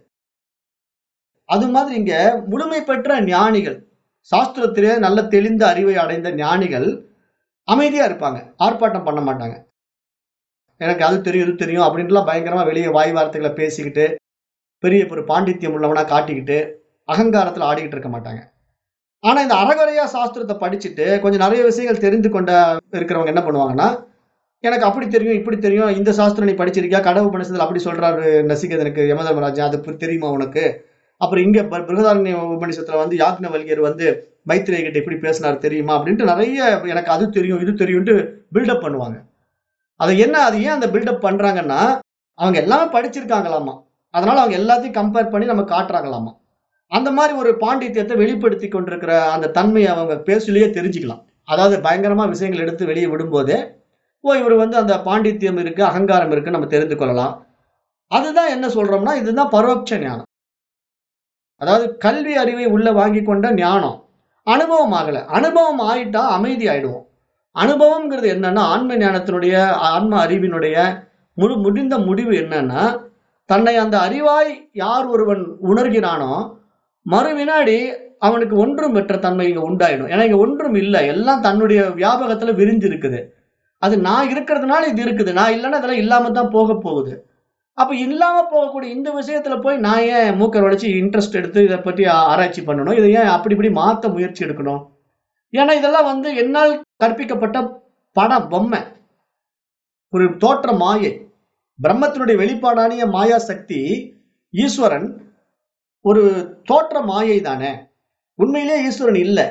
அது மாதிரி இங்க முழுமை பெற்ற ஞானிகள் சாஸ்திரத்திலே நல்ல தெளிந்த அறிவை அடைந்த ஞானிகள் அமைதியா இருப்பாங்க ஆர்ப்பாட்டம் பண்ண மாட்டாங்க எனக்கு அது தெரியும் இது தெரியும் அப்படின்ட்டுலாம் பயங்கரமா வெளியே வாய் வார்த்தைகளை பேசிக்கிட்டு பெரிய ஒரு பாண்டித்யம் உள்ளவனா காட்டிக்கிட்டு அகங்காரத்துல ஆடிக்கிட்டு இருக்க மாட்டாங்க ஆனா இந்த அறகுறையா சாஸ்திரத்தை படிச்சுட்டு கொஞ்சம் நிறைய விஷயங்கள் தெரிந்து கொண்ட இருக்கிறவங்க என்ன பண்ணுவாங்கன்னா எனக்கு அப்படி தெரியும் இப்படி தெரியும் இந்த சாஸ்திரம் நீ படிச்சிருக்கியா கடவுள் உபநிஷத்துல அப்படி சொல்றாரு நசிகேதனுக்கு யமதர்மராஜா அது பு- தெரியுமா உனக்கு அப்புறம் இங்க ப- பிருகதாரண்ய உபநிஷத்துல வந்து யாக்னவல்யர் வந்து மைத்ரேய கிட்ட இப்படி பேசினார் தெரியுமா அப்படின்ட்டு நிறைய எனக்கு அது தெரியும் இது தெரியும்ட்டு பில்டப் பண்ணுவாங்க அது என்ன அது ஏன் அந்த பில்டப் பண்றாங்கன்னா அவங்க எல்லாமே படிச்சிருக்காங்களாமா அதனால அவங்க எல்லாத்தையும் கம்பேர் பண்ணி நம்ம காட்டுறாங்களாமா அந்த மாதிரி ஒரு பாண்டித்யத்தை வெளிப்படுத்தி கொண்டிருக்கிற அந்த தன்மையை அவங்க பேசலையே தெரிஞ்சுக்கலாம் அதாவது பயங்கரமா விஷயங்கள் எடுத்து வெளியே விடும்போதே ஓ இவர் வந்து அந்த பாண்டித்யம் இருக்கு அகங்காரம் இருக்கு நம்ம தெரிந்து கொள்ளலாம் அதுதான் என்ன சொல்றோம்னா இதுதான் பரோட்ச ஞானம் அதாவது கல்வி அறிவை உள்ள வாங்கி கொண்ட ஞானம் அனுபவம் ஆகல அனுபவம் ஆயிட்டா அமைதி ஆயிடுவோம் அனுபவம்ங்கிறது என்னன்னா ஆன்ம ஞானத்தினுடைய ஆன்ம அறிவினுடைய முழு முடிந்த முடிவு என்னன்னா தன்னை அந்த அறிவாய் யார் ஒருவன் உணர்கிறானோ மறு வினாடி அவனுக்கு ஒன்றும் பெற்ற தன்மை இங்க உண்டாயிடும் ஏன்னா இங்க ஒன்றும் இல்லை எல்லாம் தன்னுடைய வியாபகத்துல விரிஞ்சு இருக்குது அது நான் இருக்கிறதுனால இது இருக்குது நான் இல்லைன்னா அதெல்லாம் இல்லாம தான் போக போகுது அப்ப இல்லாம போகக்கூடிய இந்த விஷயத்துல போய் நான் ஏன் மூக்கர் உடைச்சு இன்ட்ரெஸ்ட் எடுத்து இதை பற்றி ஆ- ஆராய்ச்சி பண்ணணும் இதை ஏன் அப்படி இப்படி மாத்த முயற்சி எடுக்கணும் ஏன்னா இதெல்லாம் வந்து என்னால் கற்பிக்கப்பட்ட படம் பொம்மை ஒரு தோற்ற மாயை பிரம்மத்தினுடைய வெளிப்பாடானிய மாயா சக்தி ஈஸ்வரன் ஒரு தோற்ற மாயை தானே உண்மையிலேயே ஈஸ்வரன் இல்லை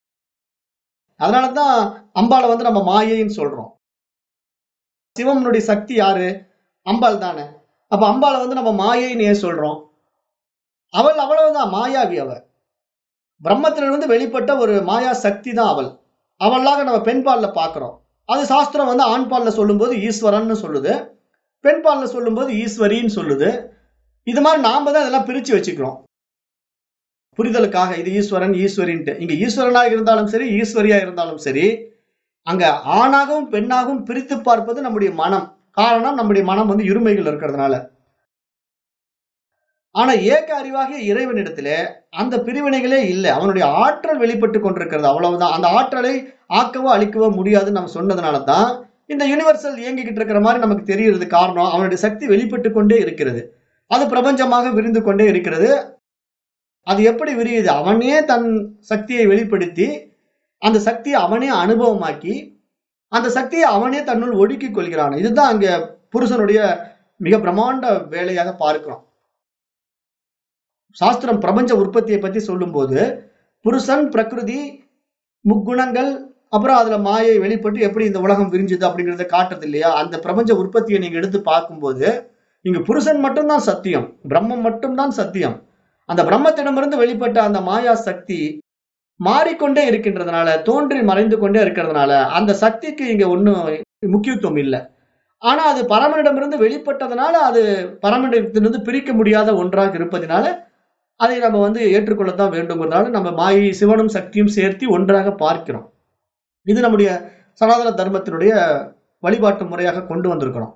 அதனாலதான் அம்பாளை வந்து நம்ம மாயைன்னு சொல்றோம் சிவனுடைய சக்தி யாரு அம்பாள் தானே அப்ப அம்பாளை வந்து நம்ம மாயைன்னு ஏன் சொல்றோம் அவள் அவ்வளவுதான் மாயாவி அவ பிரம்மத்திலிருந்து வெளிப்பட்ட ஒரு மாயா சக்தி தான் அவள் அவளாக நம்ம பெண்பால்ல பாக்குறோம் அது சாஸ்திரம் வந்து ஆண்பால்ல சொல்லும்போது ஈஸ்வரன்னு சொல்லுது பெண்பால்ல சொல்லும்போது ஈஸ்வரின்னு சொல்லுது இது மாதிரி நாம தான் இதெல்லாம் பிரிச்சு வச்சுக்கிறோம் புரிதலுக்காக இது ஈஸ்வரன் ஈஸ்வரின்ட்டு இங்க ஈஸ்வரனாக இருந்தாலும் சரி ஈஸ்வரியா இருந்தாலும் சரி அங்க ஆணாகவும் பெண்ணாகவும் பிரித்து பார்ப்பது நம்முடைய மனம் காரணம் நம்முடைய மனம் வந்து இருமைகள் இருக்கிறதுனால ஆனா ஏக அறிவாகிய இறைவனிடத்திலே அந்த பிரிவினைகளே இல்லை அவனுடைய ஆற்றல் வெளிப்பட்டு கொண்டிருக்கிறது அவ்வளவுதான் அந்த ஆற்றலை ஆக்கவோ அழிக்கவோ முடியாதுன்னு நம்ம சொன்னதுனால தான் இந்த யுனிவர்சல் இயங்கிக்கிட்டு இருக்கிற மாதிரி நமக்கு தெரிகிறது காரணம் அவனுடைய சக்தி வெளிப்பட்டு கொண்டே இருக்கிறது அது பிரபஞ்சமாக விரிந்து கொண்டே இருக்கிறது அது எப்படி விரியுது அவனே தன் சக்தியை வெளிப்படுத்தி அந்த சக்தியை அவனே அனுபவமாக்கி அந்த சக்தியை அவனே தன்னுள் ஒடுக்கிக் கொள்கிறான் இதுதான் அங்க புருஷனுடைய மிக பிரம்மாண்ட வேலையாக பார்க்கிறோம் சாஸ்திரம் பிரபஞ்ச உற்பத்தியை பத்தி சொல்லும்போது புருஷன் பிரகிருதி முக்குணங்கள் அப்புறம் அதுல மாயை வெளிப்பட்டு எப்படி இந்த உலகம் விரிஞ்சுது அப்படிங்கறத காட்டுறது இல்லையா அந்த பிரபஞ்ச உற்பத்தியை நீங்க எடுத்து பார்க்கும்போது இங்க புருஷன் மட்டும்தான் சத்தியம் பிரம்மம் மட்டும்தான் சத்தியம் அந்த பிரம்மத்திடமிருந்து வெளிப்பட்ட அந்த மாயா சக்தி மாறிக்கொண்டே இருக்கின்றதுனால தோன்றி மறைந்து கொண்டே இருக்கிறதுனால அந்த சக்திக்கு இங்க ஒன்றும் முக்கியத்துவம் இல்லை ஆனா அது பரமனிடமிருந்து வெளிப்பட்டதுனால அது பரமனிடத்திலிருந்து பிரிக்க முடியாத ஒன்றாக இருப்பதினால அதை நம்ம வந்து ஏற்றுக்கொள்ளத்தான் வேண்டுங்கிறதுனால நம்ம மாயை சிவனும் சக்தியும் சேர்த்து ஒன்றாக பார்க்கிறோம் இது நம்முடைய சனாதன தர்மத்தினுடைய வழிபாட்டு முறையாக கொண்டு வந்திருக்கிறோம்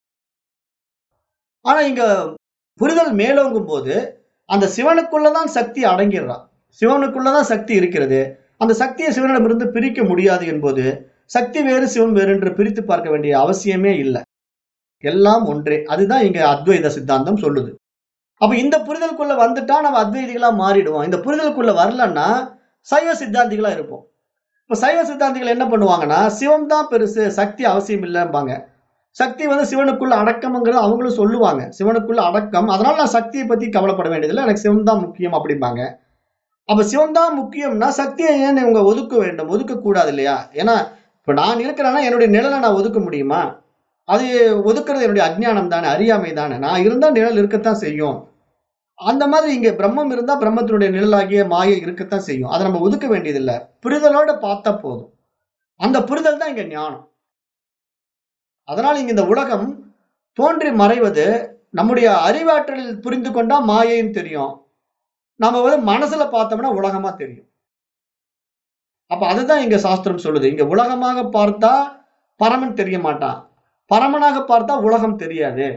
ஆனா இங்க புரிதல் மேலோங்கும் போது அந்த சிவனுக்குள்ளதான் சக்தி அடங்கிடுறான் சிவனுக்குள்ளதான் சக்தி இருக்கிறது அந்த சக்தியை சிவனிடமிருந்து பிரிக்க முடியாது என்பது சக்தி வேறு சிவன் வேறு என்று பிரித்து பார்க்க வேண்டிய அவசியமே இல்லை எல்லாம் ஒன்றே அதுதான் இங்க அத்வைத சித்தாந்தம் சொல்லுது அப்ப இந்த புரிதலுக்குள்ள வந்துட்டா நம்ம அத்வைதிகளா மாறிடுவோம் இந்த புரிதலுக்குள்ள வரலன்னா சைவ சித்தாந்திகளா இருப்போம் இப்ப சைவ சித்தாந்திகள் என்ன பண்ணுவாங்கன்னா சிவம் தான் பெருசு சக்தி அவசியம் இல்லைம்பாங்க சக்தி வந்து சிவனுக்குள்ள அடக்கம்ங்கிறது அவங்களும் சொல்லுவாங்க சிவனுக்குள்ள அடக்கம் அதனால நான் சக்தியை பத்தி கவலைப்பட வேண்டியதில்லை எனக்கு சிவம் தான் முக்கியம் அப்படிம்பாங்க அப்ப சிவம் தான் முக்கியம்னா சக்தியை ஏன் இவங்க ஒதுக்க வேண்டும் ஒதுக்க கூடாது இல்லையா ஏன்னா இப்ப நான் இருக்கிறேன்னா என்னுடைய நிழலை நான் ஒதுக்க முடியுமா அது ஒதுக்குறது என்னுடைய அஜ்ஞானம் தானே அறியாமை தானே நான் இருந்தா நிழல் இருக்கத்தான் செய்யும் அந்த மாதிரி இங்க பிரம்மம் இருந்தா பிரம்மத்தினுடைய நிழலாகிய மாயை இருக்கத்தான் செய்யும் அதை நம்ம ஒதுக்க வேண்டியதில்லை புரிதலோட பார்த்தா போதும் அந்த புரிதல் தான் இங்க ஞானம் அதனால் இங்க இந்த உலகம் தோன்றி மறைவது நம்முடைய அறிவாற்றலில் புரிந்து கொண்டா மாயைன்னு தெரியும் நம்ம வந்து மனசுல பார்த்தோம்னா உலகமா தெரியும் அப்ப அதுதான் இங்க சாஸ்திரம் சொல்லுது இங்க உலகமாக பார்த்தா பரமன் தெரிய மாட்டான் பரமனாக பார்த்தா உலகம் தெரியாது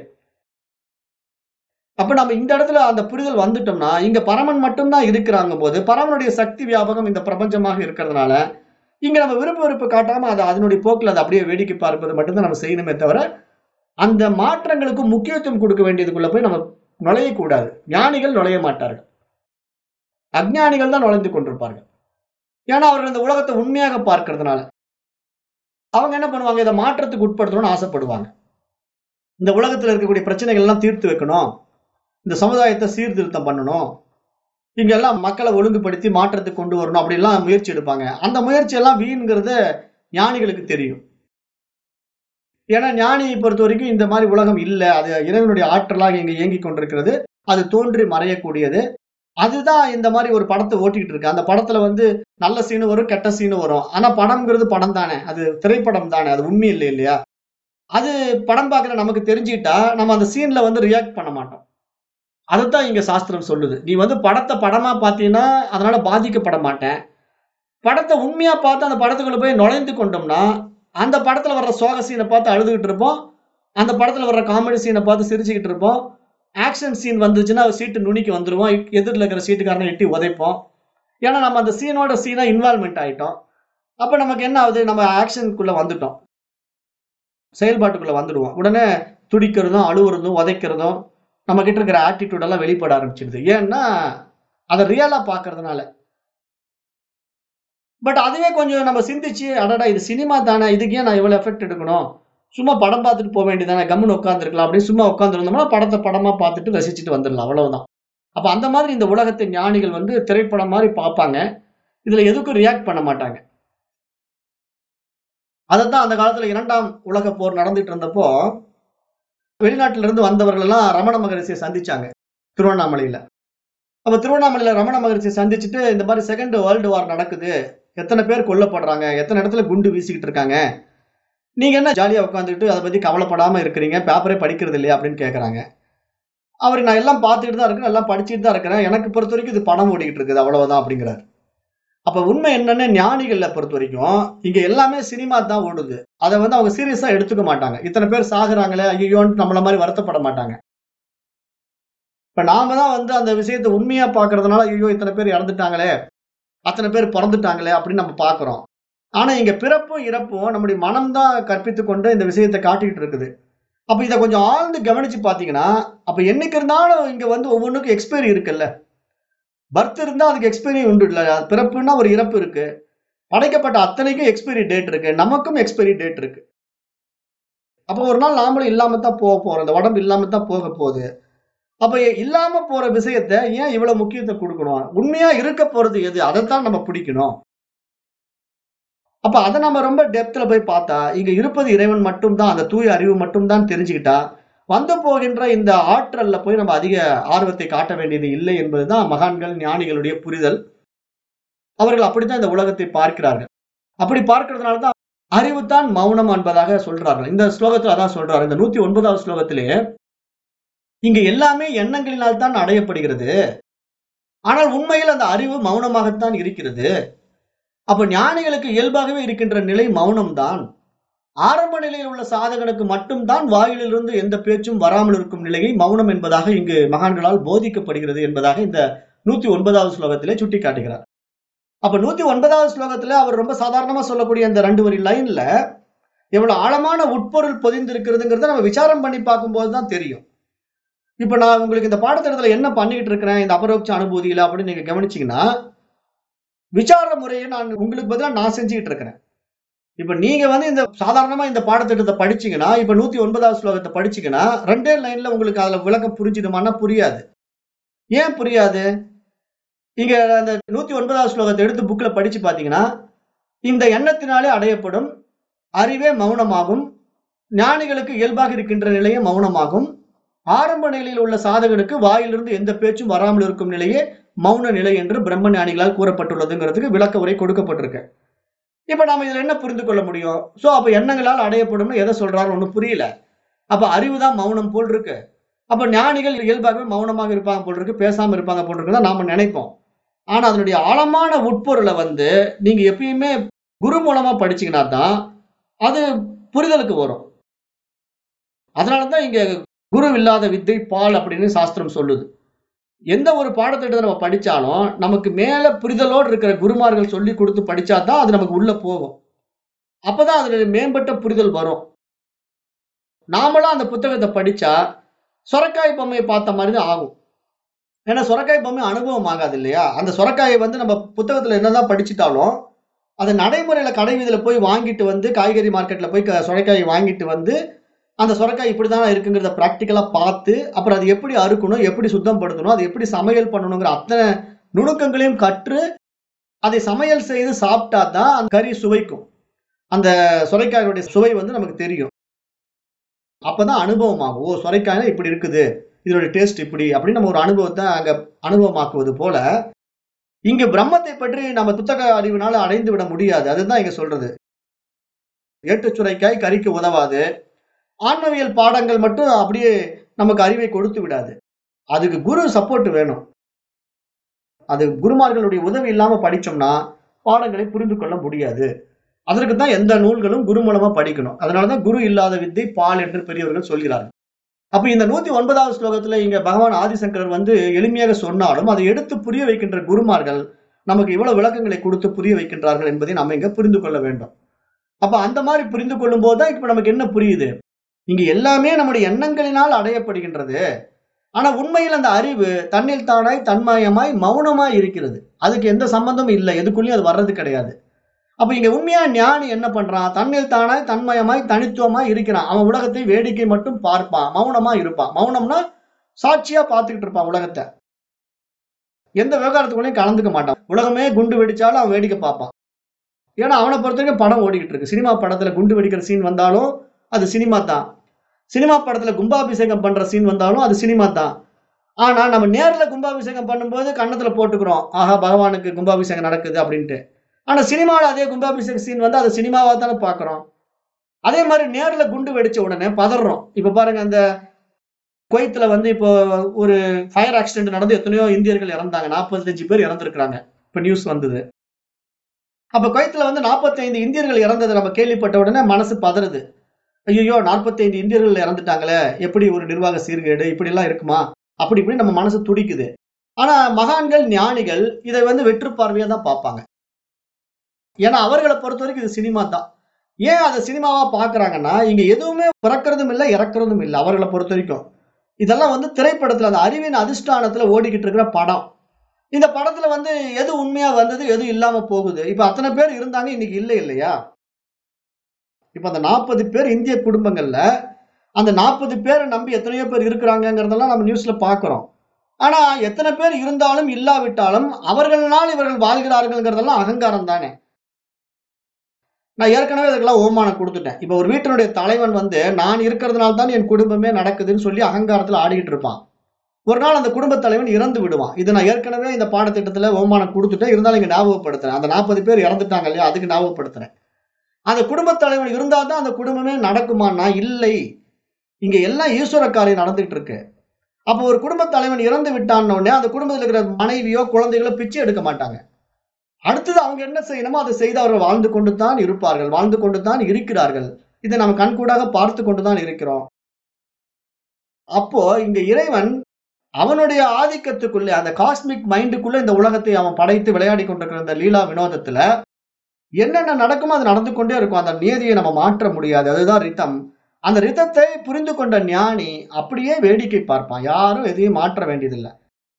அப்ப நம்ம இந்த இடத்துல அந்த புரிதல் வந்துட்டோம்னா இங்க பரமன் மட்டும்தான் இருக்கிறாங்க போது பரமனுடைய சக்தி வியாபகம் இந்த பிரபஞ்சமாக இருக்கிறதுனால இங்க நம்ம விருப்ப வெறுப்பு காட்டாம அதை அதனுடைய போக்கில் அதை அப்படியே வேடிக்கை பார்ப்பது மட்டும்தான் நம்ம செய்யணுமே தவிர அந்த மாற்றங்களுக்கு முக்கியத்துவம் கொடுக்க வேண்டியதுக்குள்ள போய் நம்ம நுழையக்கூடாது ஞானிகள் நுழைய மாட்டார்கள் அஜ்ஞானிகள் தான் நுழைந்து கொண்டிருப்பார்கள் ஏன்னா அவர்கள் இந்த உலகத்தை உண்மையாக பார்க்கறதுனால அவங்க என்ன பண்ணுவாங்க இதை மாற்றத்துக்கு உட்படுத்தணும்னு ஆசைப்படுவாங்க இந்த உலகத்துல இருக்கக்கூடிய பிரச்சனைகள் எல்லாம் தீர்த்து வைக்கணும் இந்த சமுதாயத்தை சீர்திருத்தம் பண்ணணும் இங்க எல்லாம் மக்களை ஒழுங்குபடுத்தி மாற்றத்துக்கு கொண்டு வரணும் அப்படிலாம் முயற்சி எடுப்பாங்க அந்த முயற்சி எல்லாம் வீண்கிறது ஞானிகளுக்கு தெரியும் ஏன்னா ஞானியை பொறுத்த வரைக்கும் இந்த மாதிரி உலகம் இல்லை அது இறைவனுடைய ஆற்றலாக இங்க இயங்கி கொண்டிருக்கிறது அது தோன்றி மறையக்கூடியது அதுதான் இந்த மாதிரி ஒரு படத்தை ஓட்டிக்கிட்டு இருக்கு அந்த படத்துல வந்து நல்ல சீனு வரும் கெட்ட சீனு வரும் ஆனா படம்ங்கிறது படம் தானே அது திரைப்படம் தானே அது உண்மை இல்லை இல்லையா அது படம் பார்க்குற நமக்கு தெரிஞ்சுக்கிட்டா நம்ம அந்த சீன்ல வந்து ரியாக்ட் பண்ண மாட்டோம் அதைத்தான் இங்க சாஸ்திரம் சொல்லுது நீ வந்து படத்தை படமா பார்த்தீங்கன்னா அதனால பாதிக்கப்பட மாட்டேன் படத்தை உண்மையா பார்த்து அந்த படத்துக்குள்ள போய் நுழைந்து கொண்டோம்னா அந்த படத்துல வர்ற சோக சீனை பார்த்து அழுதுகிட்டு இருப்போம் அந்த படத்துல வர்ற காமெடி சீனை பார்த்து சிரிச்சுக்கிட்டு இருப்போம் ஆக்ஷன் சீன் வந்துச்சுன்னா சீட்டு நுனிக்கு வந்துருவோம் எதிரில் இருக்கிற சீட்டுக்காரனை எட்டி உதைப்போம் ஏன்னா நம்ம அந்த சீனோட சீனா இன்வால்மெண்ட் ஆயிட்டோம் அப்ப நமக்கு என்ன ஆகுது நம்ம ஆக்ஷனுக்குள்ள வந்துட்டோம் செயல்பாட்டுக்குள்ள வந்துடுவோம் உடனே துடிக்கிறதும் அழுவுறதும் உதைக்கிறதும் நம்ம கிட்ட இருக்கிற ஆட்டிடியூட் எல்லாம் வெளிப்பட ஆரம்பிச்சிடுது ஏன்னா அதை ரியலா பாக்குறதுனால பட் அதுவே கொஞ்சம் நம்ம சிந்திச்சு அடடா இது சினிமா தானே இதுக்கு ஏன் நான் இவ்வளவு எஃபெக்ட் எடுக்கணும் சும்மா படம் பார்த்துட்டு போக வேண்டியதானே கம்முன்னு உட்காந்துருக்கலாம் அப்படின்னு சும்மா உட்காந்துருந்தோம்னா படத்தை படமா பார்த்துட்டு ரசிச்சுட்டு வந்துடலாம் அவ்வளவுதான் அப்ப அந்த மாதிரி இந்த உலகத்தை ஞானிகள் வந்து திரைப்படம் மாதிரி பார்ப்பாங்க இதுல எதுக்கும் ரியாக்ட் பண்ண மாட்டாங்க அதைத்தான் அந்த காலத்துல இரண்டாம் உலக போர் நடந்துட்டு இருந்தப்போ வெளிநாட்டில இருந்து வந்தவர்கள் எல்லாம் ரமண மகரிஷியை சந்திச்சாங்க திருவண்ணாமலையில அப்ப திருவண்ணாமலையில ரமண மகரிஷியை சந்திச்சுட்டு இந்த மாதிரி செகண்ட் வேர்ல்டு வார் நடக்குது எத்தனை பேர் கொல்லப்படுறாங்க எத்தனை இடத்துல குண்டு வீசிக்கிட்டு இருக்காங்க நீங்க என்ன ஜாலியா உட்காந்துட்டு அதை பத்தி கவலைப்படாம இருக்கிறீங்க பேப்பரே படிக்கிறது இல்லையா அப்படின்னு கேக்குறாங்க அவர் நான் எல்லாம் பார்த்துட்டு தான் இருக்கேன் எல்லாம் படிச்சுட்டு தான் இருக்கிறேன் எனக்கு பொறுத்த வரைக்கும் இது பணம் ஓடிக்கிட்டு இருக்குது அவ்வளவுதான் அப்படிங்கிறாரு அப்ப உண்மை என்னன்னு ஞானிகளை பொறுத்த வரைக்கும் இங்க எல்லாமே சினிமா தான் ஓடுது அதை வந்து அவங்க சீரியஸா எடுத்துக்க மாட்டாங்க இத்தனை பேர் சாகுறாங்களே ஐயோன்னு நம்மள மாதிரி வருத்தப்பட மாட்டாங்க இப்ப நாம தான் வந்து அந்த விஷயத்தை உண்மையா பாக்குறதுனால ஐயோ இத்தனை பேர் இறந்துட்டாங்களே அத்தனை பேர் பிறந்துட்டாங்களே அப்படின்னு நம்ம பாக்குறோம் ஆனா இங்க பிறப்பும் இறப்பும் நம்முடைய மனம்தான் கற்பித்து கொண்டு இந்த விஷயத்தை காட்டிக்கிட்டு இருக்குது அப்ப இதை கொஞ்சம் ஆழ்ந்து கவனிச்சு பாத்தீங்கன்னா அப்ப என்னைக்கு இருந்தாலும் இங்க வந்து ஒவ்வொன்றுக்கும் எக்ஸ்பைரி இருக்குல்ல பர்த் இருந்தா அதுக்கு எக்ஸ்பைரி உண்டு இல்ல பிறப்புன்னா ஒரு இறப்பு இருக்கு படைக்கப்பட்ட அத்தனைக்கும் எக்ஸ்பைரி டேட் இருக்கு நமக்கும் எக்ஸ்பைரி டேட் இருக்கு அப்போ ஒரு நாள் நாமளும் இல்லாம தான் போக போறோம் இந்த உடம்பு இல்லாம தான் போக போகுது அப்ப இல்லாம போற விஷயத்த ஏன் இவ்வளவு முக்கியத்துவம் கொடுக்கணும் உண்மையா இருக்க போறது எது அதைத்தான் நம்ம பிடிக்கணும் அப்ப அதை நம்ம ரொம்ப டெப்த்ல போய் பார்த்தா இங்க இருப்பது இறைவன் மட்டும்தான் அந்த தூய அறிவு மட்டும்தான் தெரிஞ்சுக்கிட்டா வந்து போகின்ற இந்த ஆற்றல்ல போய் நம்ம அதிக ஆர்வத்தை காட்ட வேண்டியது இல்லை என்பதுதான் மகான்கள் ஞானிகளுடைய புரிதல் அவர்கள் அப்படித்தான் இந்த உலகத்தை பார்க்கிறார்கள் அப்படி பார்க்கிறதுனால தான் அறிவு தான் மௌனம் என்பதாக சொல்றார்கள் இந்த ஸ்லோகத்துல அதான் சொல்றாரு இந்த நூத்தி ஒன்பதாவது ஸ்லோகத்திலே இங்க எல்லாமே எண்ணங்களினால் தான் அடையப்படுகிறது ஆனால் உண்மையில் அந்த அறிவு மௌனமாகத்தான் இருக்கிறது அப்ப ஞானிகளுக்கு இயல்பாகவே இருக்கின்ற நிலை மௌனம்தான் ஆரம்ப நிலையில் உள்ள சாதகனுக்கு மட்டும்தான் வாயிலிருந்து எந்த பேச்சும் வராமல் இருக்கும் நிலையை மௌனம் என்பதாக இங்கு மகான்களால் போதிக்கப்படுகிறது என்பதாக இந்த நூத்தி ஒன்பதாவது ஸ்லோகத்திலே சுட்டி காட்டுகிறார் அப்ப நூத்தி ஒன்பதாவது ஸ்லோகத்துல அவர் ரொம்ப சாதாரணமா சொல்லக்கூடிய அந்த ரெண்டு வரி லைன்ல எவ்வளவு ஆழமான உட்பொருள் பொதிந்திருக்கிறதுங்கிறத நம்ம விசாரம் பண்ணி பார்க்கும்போது தான் தெரியும் இப்ப நான் உங்களுக்கு இந்த பாடத்திட்டத்துல என்ன பண்ணிட்டு இருக்கிறேன் இந்த அபரோக்ஷ அனுபூதியில அப்படின்னு நீங்க கவனிச்சீங்கன்னா விசார முறையை நான் உங்களுக்கு பதிலாக நான் செஞ்சுக்கிட்டு இருக்கிறேன் இப்ப நீங்க வந்து இந்த சாதாரணமா இந்த பாடத்திட்டத்தை படிச்சீங்கன்னா இப்ப நூத்தி ஒன்பதாவது ஸ்லோகத்தை படிச்சீங்கன்னா ரெண்டே லைன்ல உங்களுக்கு அதுல விளக்கம் புரிஞ்சிடுமான்னா புரியாது ஏன் புரியாது இங்க அந்த நூத்தி ஒன்பதாவது ஸ்லோகத்தை எடுத்து புக்ல படிச்சு பாத்தீங்கன்னா இந்த எண்ணத்தினாலே அடையப்படும் அறிவே மௌனமாகும் ஞானிகளுக்கு இயல்பாக இருக்கின்ற நிலையே மௌனமாகும் ஆரம்ப நிலையில் உள்ள சாதகனுக்கு வாயிலிருந்து எந்த பேச்சும் வராமல் இருக்கும் நிலையே மௌன நிலை என்று பிரம்ம ஞானிகளால் கூறப்பட்டுள்ளதுங்கிறதுக்கு விளக்க உரை கொடுக்கப்பட்டிருக்கு இப்ப நாம இதுல என்ன புரிந்து கொள்ள முடியும் சோ அப்ப எண்ணங்களால் அடையப்படும்னு எதை சொல்றாரு ஒண்ணு புரியல அப்ப அறிவுதான் மௌனம் போல் இருக்கு அப்ப ஞானிகள் இயல்பாகவே மௌனமாக இருப்பாங்க போல் இருக்கு பேசாம இருப்பாங்க போல் இருக்குதான் நாம நினைப்போம் ஆனா அதனுடைய ஆழமான உட்பொருளை வந்து நீங்க எப்பயுமே குரு மூலமா படிச்சீங்கன்னா தான் அது புரிதலுக்கு வரும் அதனாலதான் இங்க குரு இல்லாத வித்தை பால் அப்படின்னு சாஸ்திரம் சொல்லுது எந்த ஒரு பாடத்திட்டத்தை நம்ம படிச்சாலும் நமக்கு மேல புரிதலோடு இருக்கிற குருமார்கள் சொல்லி கொடுத்து படிச்சா தான் அது நமக்கு உள்ள போகும் அப்பதான் அதுல மேம்பட்ட புரிதல் வரும் நாமளும் அந்த புத்தகத்தை படிச்சா சொரக்காய் பொம்மையை பார்த்த மாதிரி தான் ஆகும் ஏன்னா சொரக்காய் பொம்மை அனுபவம் ஆகாது இல்லையா அந்த சொரக்காயை வந்து நம்ம புத்தகத்துல என்னதான் படிச்சுட்டாலும் அதை நடைமுறையில கடை வீதியில போய் வாங்கிட்டு வந்து காய்கறி மார்க்கெட்ல போய் க- சொரக்காயை வாங்கிட்டு வந்து அந்த சொரக்காய் இப்படிதான் இருக்குங்கிறத ப்ராக்டிக்கலா பார்த்து அப்புறம் அது எப்படி அறுக்கணும் எப்படி சுத்தம் படுத்தணும் அது எப்படி சமையல் பண்ணணுங்கிற அத்தனை நுணுக்கங்களையும் கற்று அதை சமையல் செய்து சாப்பிட்டா தான் அந்த கறி சுவைக்கும் அந்த சொரைக்காயோடைய சுவை வந்து நமக்கு தெரியும் அப்பதான் அனுபவம் ஆகும் ஓ சொரைக்காய்னா இப்படி இருக்குது இதோட டேஸ்ட் இப்படி அப்படின்னு நம்ம ஒரு அனுபவத்தை அங்க அனுபவமாக்குவது போல இங்க பிரம்மத்தை பற்றி நம்ம புத்தக அறிவினால அடைந்து விட முடியாது அதுதான் இங்க சொல்றது ஏட்டுச் சுரைக்காய் கறிக்கு உதவாது ஆன்மவியல் பாடங்கள் மட்டும் அப்படியே நமக்கு அறிவை கொடுத்து விடாது அதுக்கு குரு சப்போர்ட் வேணும் அது குருமார்களுடைய உதவி இல்லாம படிச்சோம்னா பாடங்களை புரிந்து கொள்ள முடியாது அதற்கு தான் எந்த நூல்களும் குரு மூலமா படிக்கணும் அதனாலதான் குரு இல்லாத வித்தை பால் என்று பெரியவர்கள் சொல்கிறார்கள் அப்ப இந்த நூத்தி ஒன்பதாவது ஸ்லோகத்துல இங்க பகவான் ஆதிசங்கரர் வந்து எளிமையாக சொன்னாலும் அதை எடுத்து புரிய வைக்கின்ற குருமார்கள் நமக்கு இவ்வளவு விளக்கங்களை கொடுத்து புரிய வைக்கின்றார்கள் என்பதை நம்ம இங்க புரிந்து கொள்ள வேண்டும் அப்ப அந்த மாதிரி புரிந்து கொள்ளும் போதுதான் இப்ப நமக்கு என்ன புரியுது இங்க எல்லாமே நம்முடைய எண்ணங்களினால் அடையப்படுகின்றது ஆனா உண்மையில் அந்த அறிவு தன்னில் தானாய் தன்மயமாய் மௌனமாய் இருக்கிறது அதுக்கு எந்த சம்பந்தமும் இல்லை எதுக்குள்ளேயும் அது வர்றது கிடையாது அப்ப இங்க உண்மையா ஞானி என்ன பண்றான் தன்னில் தானாய் தன்மயமாய் தனித்துவமாய் இருக்கிறான் அவன் உலகத்தை வேடிக்கை மட்டும் பார்ப்பான் மௌனமா இருப்பான் மௌனம்னா சாட்சியா பார்த்துக்கிட்டு இருப்பான் உலகத்தை எந்த விவகாரத்துக்குள்ளேயும் கலந்துக்க மாட்டான் உலகமே குண்டு வெடிச்சாலும் அவன் வேடிக்கை பார்ப்பான் ஏன்னா அவனை பொறுத்த வரைக்கும் படம் ஓடிக்கிட்டு இருக்கு சினிமா படத்துல குண்டு வெடிக்கிற சீன் வந்தாலும் அது சினிமா தான் சினிமா படத்துல கும்பாபிஷேகம் பண்ற சீன் வந்தாலும் அது சினிமா தான் ஆனா நம்ம நேர்ல கும்பாபிஷேகம் பண்ணும்போது கன்னத்துல போட்டுக்கிறோம் ஆஹா பகவானுக்கு கும்பாபிஷேகம் நடக்குது அப்படின்ட்டு ஆனா சினிமாவில் அதே கும்பாபிஷேக சீன் வந்து அதை சினிமாவா தானே பாக்குறோம் அதே மாதிரி நேர்ல குண்டு வெடிச்ச உடனே பதறோம் இப்ப பாருங்க அந்த குவைத்துல வந்து இப்போ ஒரு ஃபயர் ஆக்சிடென்ட் நடந்து எத்தனையோ இந்தியர்கள் இறந்தாங்க நாற்பத்தஞ்சு பேர் இறந்துருக்காங்க இப்ப நியூஸ் வந்தது அப்ப குவைத்துல வந்து 45 இந்தியர்கள் இறந்ததை நம்ம கேள்விப்பட்ட உடனே மனசு பதறுது ஐயோ 45 இந்தியர்கள் இறந்துட்டாங்களே எப்படி ஒரு நிர்வாக சீர்கேடு இப்படி எல்லாம் இருக்குமா அப்படி இப்படி நம்ம மனசு துடிக்குது ஆனா மகான்கள் ஞானிகள் இதை வந்து வெற்று பார்வையா தான் பார்ப்பாங்க ஏன்னா அவர்களை பொறுத்த வரைக்கும் இது சினிமா தான் ஏன் அதை சினிமாவா பாக்குறாங்கன்னா இங்க எதுவுமே பிறக்கிறதும் இல்லை இறக்குறதும் இல்லை அவர்களை பொறுத்த வரைக்கும் இதெல்லாம் வந்து திரைப்படத்துல அந்த அறிவின் அதிஷ்டானத்துல ஓடிக்கிட்டு இருக்கிற படம் இந்த படத்துல வந்து எது உண்மையா வந்தது எது இல்லாம போகுது இப்ப அத்தனை பேர் இருந்தாங்க இன்னைக்கு இல்லை இல்லையா இப்ப அந்த நாற்பது பேர் இந்திய குடும்பங்கள்ல அந்த நாற்பது பேரை நம்பி எத்தனையோ பேர் இருக்கிறாங்கிறதெல்லாம் நம்ம நியூஸ்ல பாக்குறோம் ஆனா எத்தனை பேர் இருந்தாலும் இல்லாவிட்டாலும் அவர்களால் இவர்கள் வாழ்கிறார்கள்ங்கிறதெல்லாம் அகங்காரம் தானே நான் ஏற்கனவே இதுக்கெல்லாம் ஓமானம் கொடுத்துட்டேன் இப்ப ஒரு வீட்டினுடைய தலைவன் வந்து நான் இருக்கிறதுனால தான் என் குடும்பமே நடக்குதுன்னு சொல்லி அகங்காரத்துல ஆடிக்கிட்டு இருப்பான் ஒரு நாள் அந்த குடும்ப தலைவன் இறந்து விடுவான் இது நான் ஏற்கனவே இந்த பாடத்திட்டத்துல ஓமானம் கொடுத்துட்டேன் இருந்தாலும் இங்க ஞாபகப்படுத்துறேன் அந்த நாற்பது பேர் இறந்துட்டாங்க இல்லையா அதுக்கு ஞாபகப்படுத்துறேன் அந்த குடும்ப தலைவன் இருந்தா தான் அந்த குடும்பமே நடக்குமான்னா இல்லை இங்க எல்லாம் ஈஸ்வர காரியம் நடந்துகிட்டு இருக்கு அப்போ ஒரு குடும்ப தலைவன் இறந்து விட்டான் உடனே அந்த குடும்பத்தில் இருக்கிற மனைவியோ குழந்தைகளோ பிச்சை எடுக்க மாட்டாங்க அடுத்தது அவங்க என்ன செய்யணுமோ அதை செய்து அவர்கள் வாழ்ந்து கொண்டு தான் இருப்பார்கள் வாழ்ந்து கொண்டு தான் இருக்கிறார்கள் இதை நம்ம கண்கூடாக பார்த்து கொண்டு தான் இருக்கிறோம் அப்போ இங்க இறைவன் அவனுடைய ஆதிக்கத்துக்குள்ளே அந்த காஸ்மிக் மைண்டுக்குள்ள இந்த உலகத்தை அவன் படைத்து விளையாடி கொண்டிருக்கிற இந்த லீலா வினோதத்துல என்னென்ன நடக்குமோ அது நடந்து கொண்டே இருக்கும் அந்த நியதியை நம்ம மாற்ற முடியாது அதுதான் ரித்தம் அந்த ரித்தத்தை புரிந்து கொண்ட ஞானி அப்படியே வேடிக்கை பார்ப்பான் யாரும் எதையும் மாற்ற வேண்டியதில்லை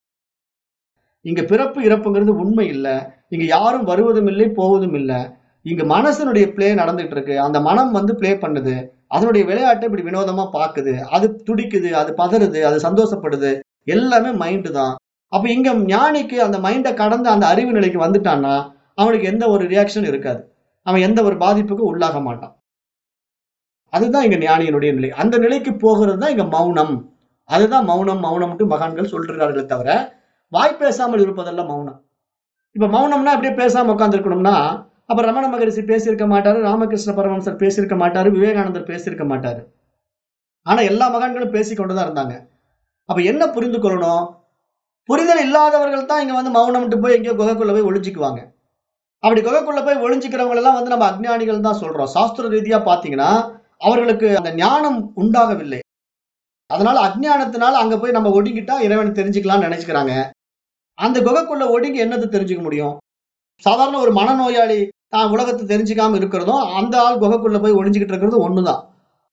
இங்க பிறப்பு இறப்புங்கிறது உண்மை இல்லை இங்க யாரும் வருவதும் இல்லை போவதும் இல்லை இங்க மனசனுடைய பிளே நடந்துட்டு இருக்கு அந்த மனம் வந்து பிளே பண்ணுது அதனுடைய விளையாட்டை இப்படி வினோதமா பாக்குது அது துடிக்குது அது பதறுது அது சந்தோஷப்படுது எல்லாமே மைண்டு தான் அப்ப இங்க ஞானிக்கு அந்த மைண்டை கடந்து அந்த அறிவு நிலைக்கு வந்துட்டான்னா அவனுக்கு எந்த ஒரு ரியாக்ஷன் இருக்காது அவன் எந்த ஒரு பாதிப்புக்கும் உள்ளாக மாட்டான் அதுதான் இங்க ஞானியினுடைய நிலை அந்த நிலைக்கு போகிறது தான் இங்க மௌனம் அதுதான் மௌனம் மௌனம்ட்டு மகான்கள் சொல்றார்களே தவிர வாய் பேசாமல் இருப்பதெல்லாம் மௌனம் இப்ப மௌனம்னா அப்படியே பேசாம உட்காந்துருக்கணும்னா அப்ப ரமண மகரிஷி பேசியிருக்க மாட்டாரு ராமகிருஷ்ண பரமஹம்சர் பேசியிருக்க மாட்டாரு விவேகானந்தர் பேசியிருக்க மாட்டாரு ஆனா எல்லா மகான்களும் பேசிக்கொண்டுதான் இருந்தாங்க அப்ப என்ன புரிந்து கொள்ளணும் புரிதல் இல்லாதவர்கள் தான் இங்க வந்து மௌனம்ட்டு போய் எங்கேயோ குகைக்குள்ள போய் ஒளிஞ்சுக்குவாங்க அப்படி குகைக்குள்ள போய் ஒளிஞ்சுக்கிறவங்க எல்லாம் வந்து நம்ம அஜ்ஞானிகள் தான் சொல்றோம் சாஸ்திர ரீதியா பாத்தீங்கன்னா அவர்களுக்கு அந்த ஞானம் உண்டாகவில்லை அதனால அஜ்ஞானத்தினால அங்க போய் நம்ம ஒடுங்கிட்டா இறைவனை தெரிஞ்சுக்கலாம்னு நினைச்சுக்கிறாங்க அந்த குகைக்குள்ள ஒடுங்கி என்னது தெரிஞ்சுக்க முடியும் சாதாரண ஒரு மனநோயாளி தான் உலகத்தை தெரிஞ்சுக்காம இருக்கிறதும் அந்த ஆள் குகைக்குள்ள போய் ஒளிஞ்சுக்கிட்டு இருக்கிறதும் ஒண்ணுதான்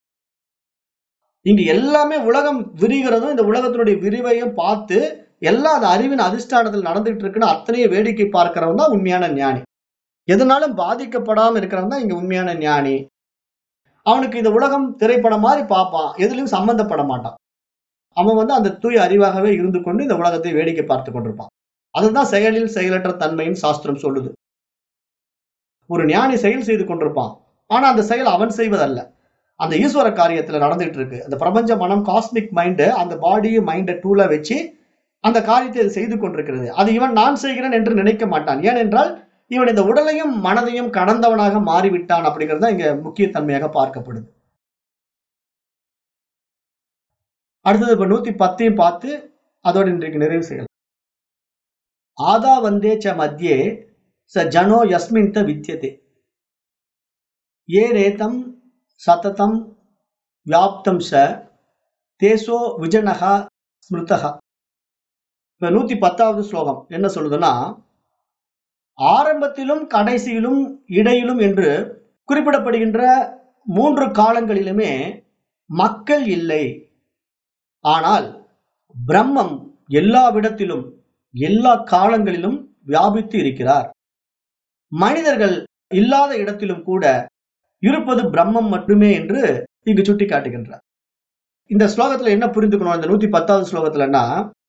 இங்க எல்லாமே உலகம் விரிகிறதும் இந்த உலகத்தினுடைய விரிவையும் பார்த்து எல்லா அந்த அறிவின் அதிஷ்டானத்தில் நடந்துகிட்டு இருக்குன்னு அத்தனையும் வேடிக்கை பார்க்கிறவன் தான் உண்மையான ஞானி எதனாலும் பாதிக்கப்படாம இருக்கிறவன் தான் இங்க உண்மையான ஞானி அவனுக்கு இந்த உலகம் திரைப்படம் மாதிரி பார்ப்பான் எதுலயும் சம்பந்தப்பட மாட்டான் அவன் வந்து அந்த தூய அறிவாகவே இருந்து கொண்டு இந்த உலகத்தை வேடிக்கை பார்த்து கொண்டிருப்பான் அதுதான் செயலில் செயலற்ற தன்மையின் சாஸ்திரம் சொல்லுது ஒரு ஞானி செயல் செய்து கொண்டிருப்பான் ஆனா அந்த செயல் அவன் செய்வதல்ல அந்த ஈஸ்வர காரியத்துல நடந்துகிட்டு இருக்கு அந்த பிரபஞ்ச மனம் காஸ்மிக் மைண்டு அந்த பாடியை மைண்டை டூலா வச்சு அந்த காரியத்தை அது செய்து கொண்டிருக்கிறது அது இவன் நான் செய்கிறேன் என்று நினைக்க மாட்டான் ஏனென்றால் இவன் இந்த உடலையும் மனதையும் கடந்தவனாக மாறிவிட்டான் அப்படிங்கிறது தான் இங்க முக்கியத்தன்மையாக பார்க்கப்படுது அடுத்தது இப்ப நூத்தி பத்தையும் பார்த்து அதோடு இன்றைக்கு நிறைவு செய்யலாம் ஆதா வந்தே ச மத்தியே ச ஜனோ யஸ்மின்த வித்தியதே ஏ ரேதம் சததம் வியாப்தம் ச தேசோ விஜனகா ஸ்மிருதகா இப்ப நூத்தி பத்தாவது ஸ்லோகம் என்ன சொல்லுதுன்னா ஆரம்பத்திலும் கடைசியிலும் இடையிலும் என்று குறிப்பிடப்படுகின்ற மூன்று காலங்களிலுமே மக்கள் இல்லை ஆனால் பிரம்மம் எல்லாவிடத்திலும் எல்லா காலங்களிலும் வியாபித்து இருக்கிறார் மனிதர்கள் இல்லாத இடத்திலும் கூட இருப்பது பிரம்மம் மட்டுமே என்று இங்கு சுட்டி காட்டுகின்றார் இந்த ஸ்லோகத்துல என்ன புரிந்துக்கணும் இந்த நூத்தி பத்தாவது ஸ்லோகத்துலன்னா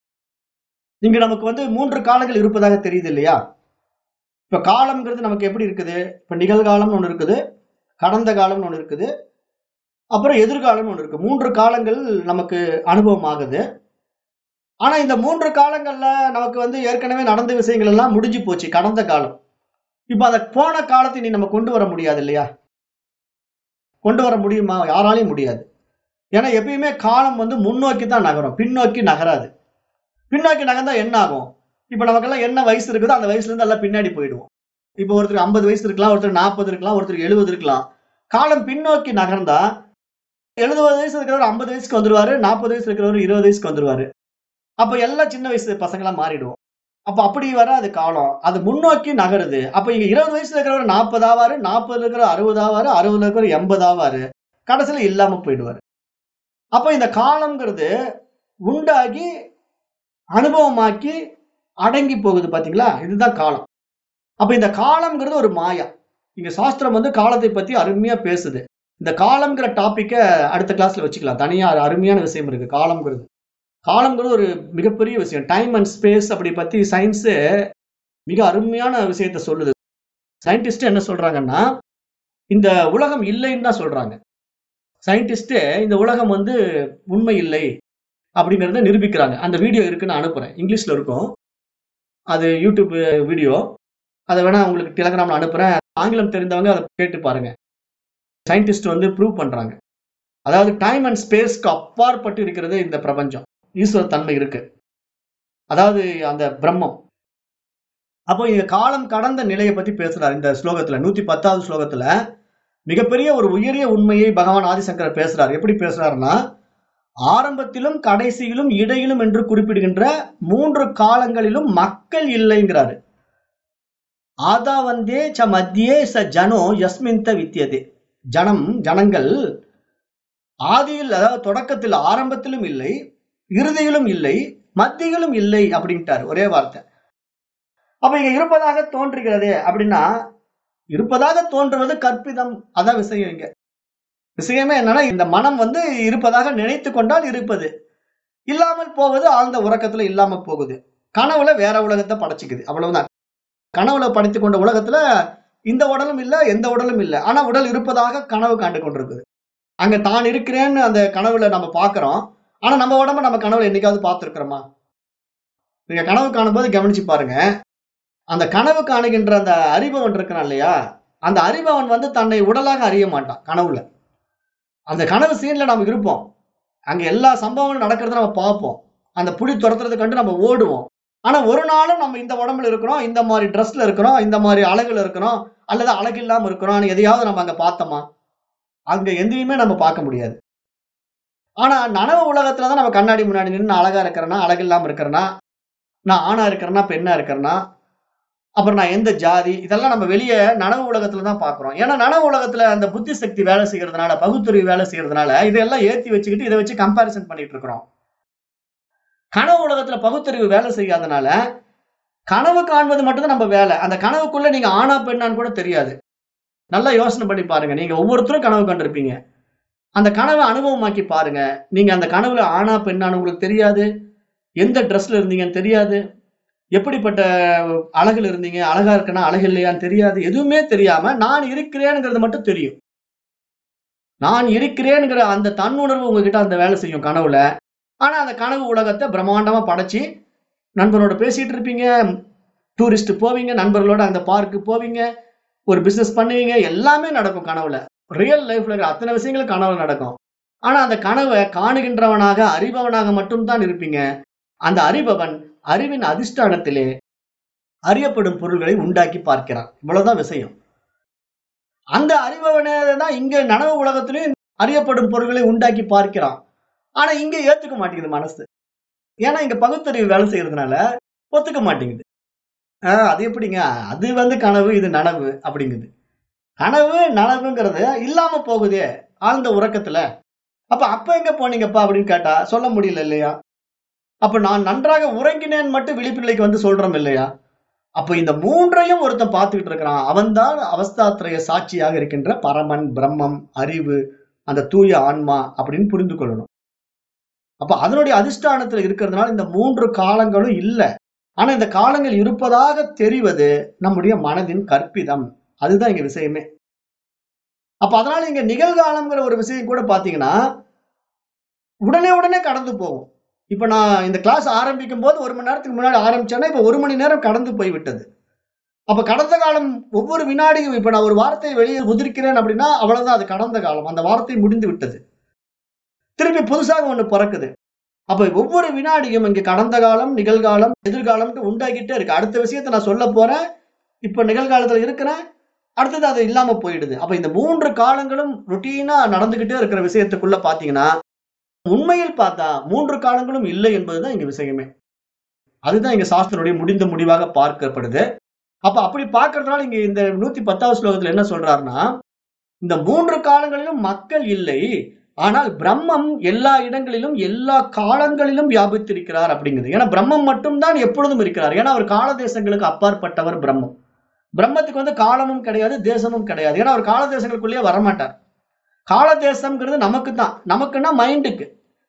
இங்க நமக்கு வந்து மூன்று காலங்கள் இருப்பதாக தெரியுது இல்லையா இப்ப காலம்ங்கிறது நமக்கு எப்படி இருக்குது இப்ப நிகழ்காலம்னு ஒண்ணு இருக்குது கடந்த காலம்னு ஒண்ணு இருக்குது அப்புறம் எதிர்காலம்னு ஒண்ணு இருக்கு மூன்று காலங்கள் நமக்கு அனுபவம் ஆகுது ஆனா இந்த மூன்று காலங்கள்ல நமக்கு வந்து ஏற்கனவே நடந்த விஷயங்கள் எல்லாம் முடிஞ்சு போச்சு கடந்த காலம் இப்ப அந்த போன காலத்தை நீ நம்ம கொண்டு வர முடியாது இல்லையா கொண்டு வர முடியுமா யாராலையும் முடியாது ஏன்னா எப்பயுமே காலம் வந்து முன்னோக்கி தான் நகரும் பின்னோக்கி நகராது பின்னோக்கி நகர்ந்தா என்ன ஆகும் இப்ப நமக்கெல்லாம் என்ன வயசு இருக்குதோ அந்த வயசுல இருந்து எல்லாம் பின்னாடி போயிடுவோம் இப்ப ஒருத்தருக்கு ஐம்பது வயசு இருக்கலாம் ஒருத்தர் நாற்பது இருக்கலாம் ஒருத்தருக்கு எழுபது இருக்கலாம் காலம் பின்னோக்கி நகர்ந்தா எழுபது வயசு இருக்கிறவர் ஐம்பது வயசுக்கு வந்துருவாரு நாற்பது வயசு இருக்கிறவர் இருபது வயசுக்கு வந்துருவாரு அப்ப எல்லாம் சின்ன வயசு பசங்களா மாறிடுவோம் அப்ப அப்படி வராது காலம் அது முன்னோக்கி நகருது அப்ப இங்க இருபது வயசுல இருக்கிறவர் நாற்பது ஆவாரு நாற்பதுல இருக்கிற அறுபது ஆவாரு அறுபதுல இருக்கிற எண்பது ஆவாரு கடைசியில இல்லாம போயிடுவாரு அப்ப இந்த காலம்ங்கிறது உண்டாகி அனுபவமாக்கி அடங்கி போகுது பாத்தீங்களா இதுதான் காலம் அப்ப இந்த காலம்ங்கிறது ஒரு மாயா இங்க சாஸ்திரம் வந்து காலத்தை பத்தி அருமையா பேசுது இந்த காலம்ங்கிற டாபிக்க அடுத்த கிளாஸ்ல வச்சுக்கலாம் தனியா அருமையான விஷயம் இருக்கு காலம்ங்கிறது காலம்ங்கிறது ஒரு மிகப்பெரிய விஷயம் டைம் அண்ட் ஸ்பேஸ் அப்படி பத்தி சயின்ஸ் மிக அருமையான விஷயத்த சொல்லுது சயின்டிஸ்ட் என்ன சொல்றாங்கன்னா இந்த உலகம் இல்லைன்னு தான் சொல்றாங்க சயின்டிஸ்ட் இந்த உலகம் வந்து உண்மை இல்லை அப்படிங்கறத நிரூபிக்கிறாங்க அந்த வீடியோ இருக்கு நான் அனுப்புறேன் இங்கிலீஷ்ல இருக்கும் அது யூடியூப் வீடியோ அதை வேணா உங்களுக்கு டெலகிராம்ல அனுப்புறேன் ஆங்கிலம் தெரிந்தவங்க அதை கேட்டு பாருங்க சயின்டிஸ்ட் வந்து ப்ரூவ் பண்றாங்க அதாவது டைம் அண்ட் ஸ்பேஸ்க்கு அப்பாற்பட்டு இருக்கிறது இந்த பிரபஞ்சம் ஈஸ்வர தன்மை இருக்கு அதாவது அந்த பிரம்மம் அப்போ இங்க காலம் கடந்த நிலையை பத்தி பேசுறாரு இந்த ஸ்லோகத்துல நூத்தி பத்தாவது ஸ்லோகத்துல மிகப்பெரிய ஒரு உயரிய உண்மையை பகவான் ஆதிசங்கரர் பேசுறாரு எப்படி பேசுறாருன்னா ஆரம்பத்திலும் கடைசியிலும் இடையிலும் என்று குறிப்பிடுகின்ற மூன்று காலங்களிலும் மக்கள் இல்லைங்கிறாரு ஆதா வந்தே ச மத்தியே ச ஜனோ யஸ்மிந்த வித்தியதே ஜனம் ஜனங்கள் ஆதியில் அதாவது தொடக்கத்தில் ஆரம்பத்திலும் இல்லை இறுதியிலும் இல்லை மத்தியிலும் இல்லை அப்படின்ட்டாரு ஒரே வார்த்தை அப்ப இங்க இருப்பதாக தோன்றுகிறதே அப்படின்னா இருப்பதாக தோன்றுவது கற்பிதம் அதான் விஷயம் இங்க விஷயமே என்னன்னா இந்த மனம் வந்து இருப்பதாக நினைத்து கொண்டால் இருப்பது இல்லாமல் போவது ஆழ்ந்த உறக்கத்துல இல்லாம போகுது கனவுல வேற உலகத்தை படைச்சுக்குது அவ்வளவுதான் கனவுல படைத்து கொண்ட உலகத்துல இந்த உடலும் இல்ல எந்த உடலும் இல்ல ஆனா உடல் இருப்பதாக கனவு காண்டு கொண்டிருக்குது அங்க தான் இருக்கிறேன்னு அந்த கனவுல நம்ம பாக்குறோம் ஆனா நம்ம உடம்ப நம்ம கனவுல என்னைக்காவது பார்த்திருக்கிறோமா நீங்க கனவு காணும்போது கவனிச்சு பாருங்க அந்த கனவு காணுகின்ற அந்த அறிபவன் இருக்கிறான் இல்லையா அந்த அறிபவன் வந்து தன்னை உடலாக அறிய மாட்டான் கனவுல அந்த கனவு சீன்ல நம்ம இருப்போம் அங்க எல்லா சம்பவங்களும் நடக்கிறத நம்ம பார்ப்போம் அந்த புலி துரத்துறதை கண்டு நம்ம ஓடுவோம் ஆனா ஒரு நாளும் நம்ம இந்த உடம்புல இருக்கிறோம் இந்த மாதிரி ட்ரெஸ்ல இருக்கிறோம் இந்த மாதிரி அழகுல இருக்கிறோம் அல்லது அழகு இல்லாம இருக்கிறோம் எதையாவது நம்ம அங்க பார்த்தோமா அங்க எந்தையுமே நம்ம பார்க்க முடியாது ஆனா நனவு உலகத்துல தான் நம்ம கண்ணாடி முன்னாடி நின்று நான் அழகா இருக்கிறேன்னா அழகு இல்லாம இருக்கிறேன்னா நான் ஆணா இருக்கிறேன்னா பெண்ணா இருக்கிறேன்னா அப்புறம் நான் எந்த ஜாதி இதெல்லாம் நம்ம வெளியே நனவு உலகத்துல தான் பாக்குறோம் ஏன்னா நனவு உலகத்துல அந்த புத்தி சக்தி வேலை செய்யறதுனால பகுத்தறிவு வேலை செய்யறதுனால இதெல்லாம் ஏத்தி வச்சுக்கிட்டு இதை வச்சு கம்பாரிசன் பண்ணிட்டு இருக்கிறோம் கனவு உலகத்துல பகுத்தறிவு வேலை செய்யாதனால கனவு காண்பது மட்டும்தான் நம்ம வேலை அந்த கனவுக்குள்ள நீங்க ஆணா பெண்ணான்னு கூட தெரியாது நல்லா யோசனை பண்ணி பாருங்க நீங்க ஒவ்வொருத்தரும் கனவு கண்டிருப்பீங்க அந்த கனவை அனுபவமாக்கி பாருங்க நீங்க அந்த கனவுல ஆணா பெண்ணான்னு உங்களுக்கு தெரியாது எந்த ட்ரெஸ்ல இருந்தீங்கன்னு தெரியாது எப்படிப்பட்ட அழகுல இருந்தீங்க அழகா இருக்கனா அழகு இல்லையான்னு தெரியாது எதுவுமே தெரியாம நான் இருக்கிறேனுங்கிறது மட்டும் தெரியும் நான் இருக்கிறேனுங்கிற அந்த தன்னுணர்வு உங்ககிட்ட அந்த வேலை செய்யும் கனவுல ஆனா அந்த கனவு உலகத்தை பிரம்மாண்டமா படைச்சு நண்பரோட பேசிட்டு இருப்பீங்க டூரிஸ்ட் போவீங்க நண்பர்களோட அந்த பார்க்கு போவீங்க ஒரு பிசினஸ் பண்ணுவீங்க எல்லாமே நடக்கும் கனவுல ரியல் லைஃப்ல இருக்கிற அத்தனை விஷயங்களும் கனவுல நடக்கும் ஆனா அந்த கனவை காணுகின்றவனாக அறிபவனாக மட்டும்தான் இருப்பீங்க அந்த அறிபவன் அறிவின் அதிஷ்டானத்திலே அறியப்படும் பொருள்களை உண்டாக்கி பார்க்கிறான் இவ்வளவுதான் விஷயம் அந்த அறிபவனே தான் இங்க நனவு உலகத்திலையும் அறியப்படும் பொருள்களை உண்டாக்கி பார்க்கிறான் ஆனா இங்க ஏத்துக்க மாட்டேங்குது மனசு ஏன்னா இங்க பகுத்தறிவு வேலை செய்யறதுனால ஒத்துக்க மாட்டேங்குது ஆஹ் அது எப்படிங்க அது வந்து கனவு இது நனவு அப்படிங்குது கனவு நனவுங்கிறது இல்லாம போகுதே ஆழ்ந்த உறக்கத்துல அப்ப அப்ப எங்க போனீங்கப்பா அப்படின்னு கேட்டா சொல்ல முடியல இல்லையா அப்ப நான் நன்றாக உறங்கினேன் மட்டும் விழிப்பு நிலைக்கு வந்து சொல்றோம் இல்லையா அப்ப இந்த மூன்றையும் ஒருத்தன் பார்த்துக்கிட்டு இருக்கிறான் அவன்தான் அவஸ்தாத்திரைய சாட்சியாக இருக்கின்ற பரமன் பிரம்மம் அறிவு அந்த தூய ஆன்மா அப்படின்னு புரிந்து கொள்ளணும் அப்ப அதனுடைய அதிஷ்டானத்துல இருக்கிறதுனால இந்த மூன்று காலங்களும் இல்ல ஆனா இந்த காலங்கள் இருப்பதாக தெரிவது நம்முடைய மனதின் கற்பிதம் அதுதான் இங்க விஷயமே அப்ப அதனால இங்க நிகழ்காலம்ங்கிற ஒரு விஷயம் கூட பாத்தீங்கன்னா உடனே உடனே கடந்து போகும் இப்ப நான் இந்த கிளாஸ் ஆரம்பிக்கும் போது ஒரு மணி நேரத்துக்கு முன்னாடி ஆரம்பிச்சேன்னா இப்ப ஒரு மணி நேரம் கடந்து போய் விட்டது அப்ப கடந்த காலம் ஒவ்வொரு வினாடியும் இப்ப நான் ஒரு வார்த்தையை வெளியே உதிர்க்கிறேன் அப்படின்னா அவ்வளவுதான் அது கடந்த காலம் அந்த வார்த்தை முடிந்து விட்டது திருப்பி புதுசாக ஒண்ணு பிறக்குது அப்ப ஒவ்வொரு வினாடியும் இங்க கடந்த காலம் நிகழ்காலம் எதிர்காலம்ட்டு உண்டாக்கிட்டே இருக்கு அடுத்த விஷயத்தை நான் சொல்ல போறேன் இப்ப நிகழ்காலத்துல இருக்கிறேன் அடுத்தது அது இல்லாம போயிடுது அப்ப இந்த மூன்று காலங்களும் ருட்டீனா நடந்துகிட்டே இருக்கிற விஷயத்துக்குள்ள பாத்தீங்கன்னா உண்மையில் பார்த்தா மூன்று காலங்களும் இல்லை என்பதுதான் இங்க விஷயமே அதுதான் இங்க சாஸ்திரனுடைய முடிந்த முடிவாக பார்க்கப்படுது அப்ப அப்படி பார்க்கறதுனால இங்க இந்த நூத்தி பத்தாவது ஸ்லோகத்துல என்ன சொல்றாருன்னா இந்த மூன்று காலங்களிலும் மக்கள் இல்லை ஆனால் பிரம்மம் எல்லா இடங்களிலும் எல்லா காலங்களிலும் வியாபித்திருக்கிறார் அப்படிங்குது ஏன்னா பிரம்மம் மட்டும்தான் எப்பொழுதும் இருக்கிறார் ஏன்னா அவர் கால தேசங்களுக்கு அப்பாற்பட்டவர் பிரம்மம் பிரம்மத்துக்கு வந்து காலமும் கிடையாது தேசமும் கிடையாது ஏன்னா அவர் கால தேசங்களுக்குள்ளேயே வரமாட்டார் கால தேசம்ங்கிறது நமக்கு தான் நமக்குன்னா மைண்டுக்கு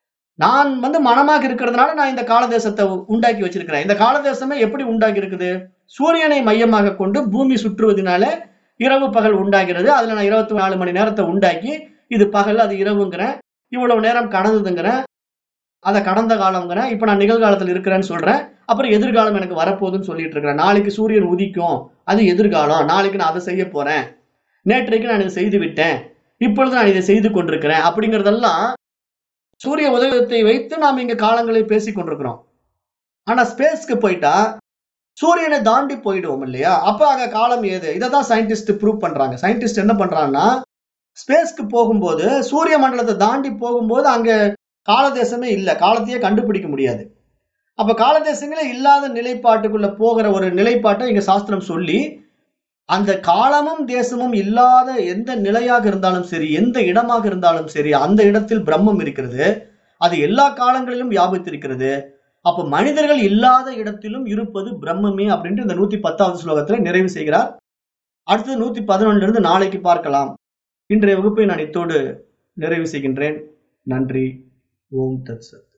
நான் வந்து மனமாக இருக்கிறதுனால நான் இந்த கால தேசத்தை உண்டாக்கி வச்சிருக்கிறேன் இந்த கால தேசமே எப்படி உண்டாகி இருக்குது சூரியனை மையமாக கொண்டு பூமி சுற்றுவதனால இரவு பகல் உண்டாகிறது அதுல நான் இருபத்தி நாலு மணி நேரத்தை உண்டாக்கி இது பகல் அது இரவுங்கிறேன் இவ்வளவு நேரம் கடந்ததுங்கிறேன் அதை கடந்த காலம்ங்கிறேன் இப்ப நான் நிகழ்காலத்தில் இருக்கிறேன்னு சொல்றேன் அப்புறம் எதிர்காலம் எனக்கு வரப்போகுதுன்னு சொல்லிட்டு இருக்கிறேன் நாளைக்கு சூரியன் உதிக்கும் அது எதிர்காலம் நாளைக்கு நான் அதை செய்ய போறேன் நேற்றைக்கு நான் இதை செய்து விட்டேன் இப்பொழுது நான் இதை செய்து கொண்டிருக்கிறேன் அப்படிங்கிறதெல்லாம் சூரிய உதயத்தை வைத்து நாம் இங்க காலங்களை பேசி கொண்டிருக்கிறோம் ஆனா ஸ்பேஸ்க்கு போயிட்டா சூரியனை தாண்டி போயிடுவோம் இல்லையா அப்ப அங்க காலம் ஏது இதை தான் சயின்டிஸ்ட் ப்ரூவ் பண்றாங்க சயின்டிஸ்ட் என்ன பண்றாங்கன்னா ஸ்பேஸ்க்கு போகும்போது சூரிய மண்டலத்தை தாண்டி போகும்போது அங்க காலதேசமே இல்லை காலத்தையே கண்டுபிடிக்க முடியாது அப்ப காலதேசங்களே இல்லாத நிலைப்பாட்டுக்குள்ள போகிற ஒரு நிலைப்பாட்டை இங்க சாஸ்திரம் சொல்லி அந்த காலமும் தேசமும் இல்லாத எந்த நிலையாக இருந்தாலும் சரி எந்த இடமாக இருந்தாலும் சரி அந்த இடத்தில் பிரம்மம் இருக்கிறது அது எல்லா காலங்களிலும் வியாபித்திருக்கிறது அப்ப மனிதர்கள் இல்லாத இடத்திலும் இருப்பது பிரம்மமே அப்படின்ட்டு இந்த நூத்தி பத்தாவது ஸ்லோகத்துல நிறைவு செய்கிறார் அடுத்தது நூத்தி பதினொன்னுல இருந்து நாளைக்கு பார்க்கலாம் இன்றைய வகுப்பை நான் இத்தோடு நிறைவு செய்கின்றேன் நன்றி ஓம் தத்சத்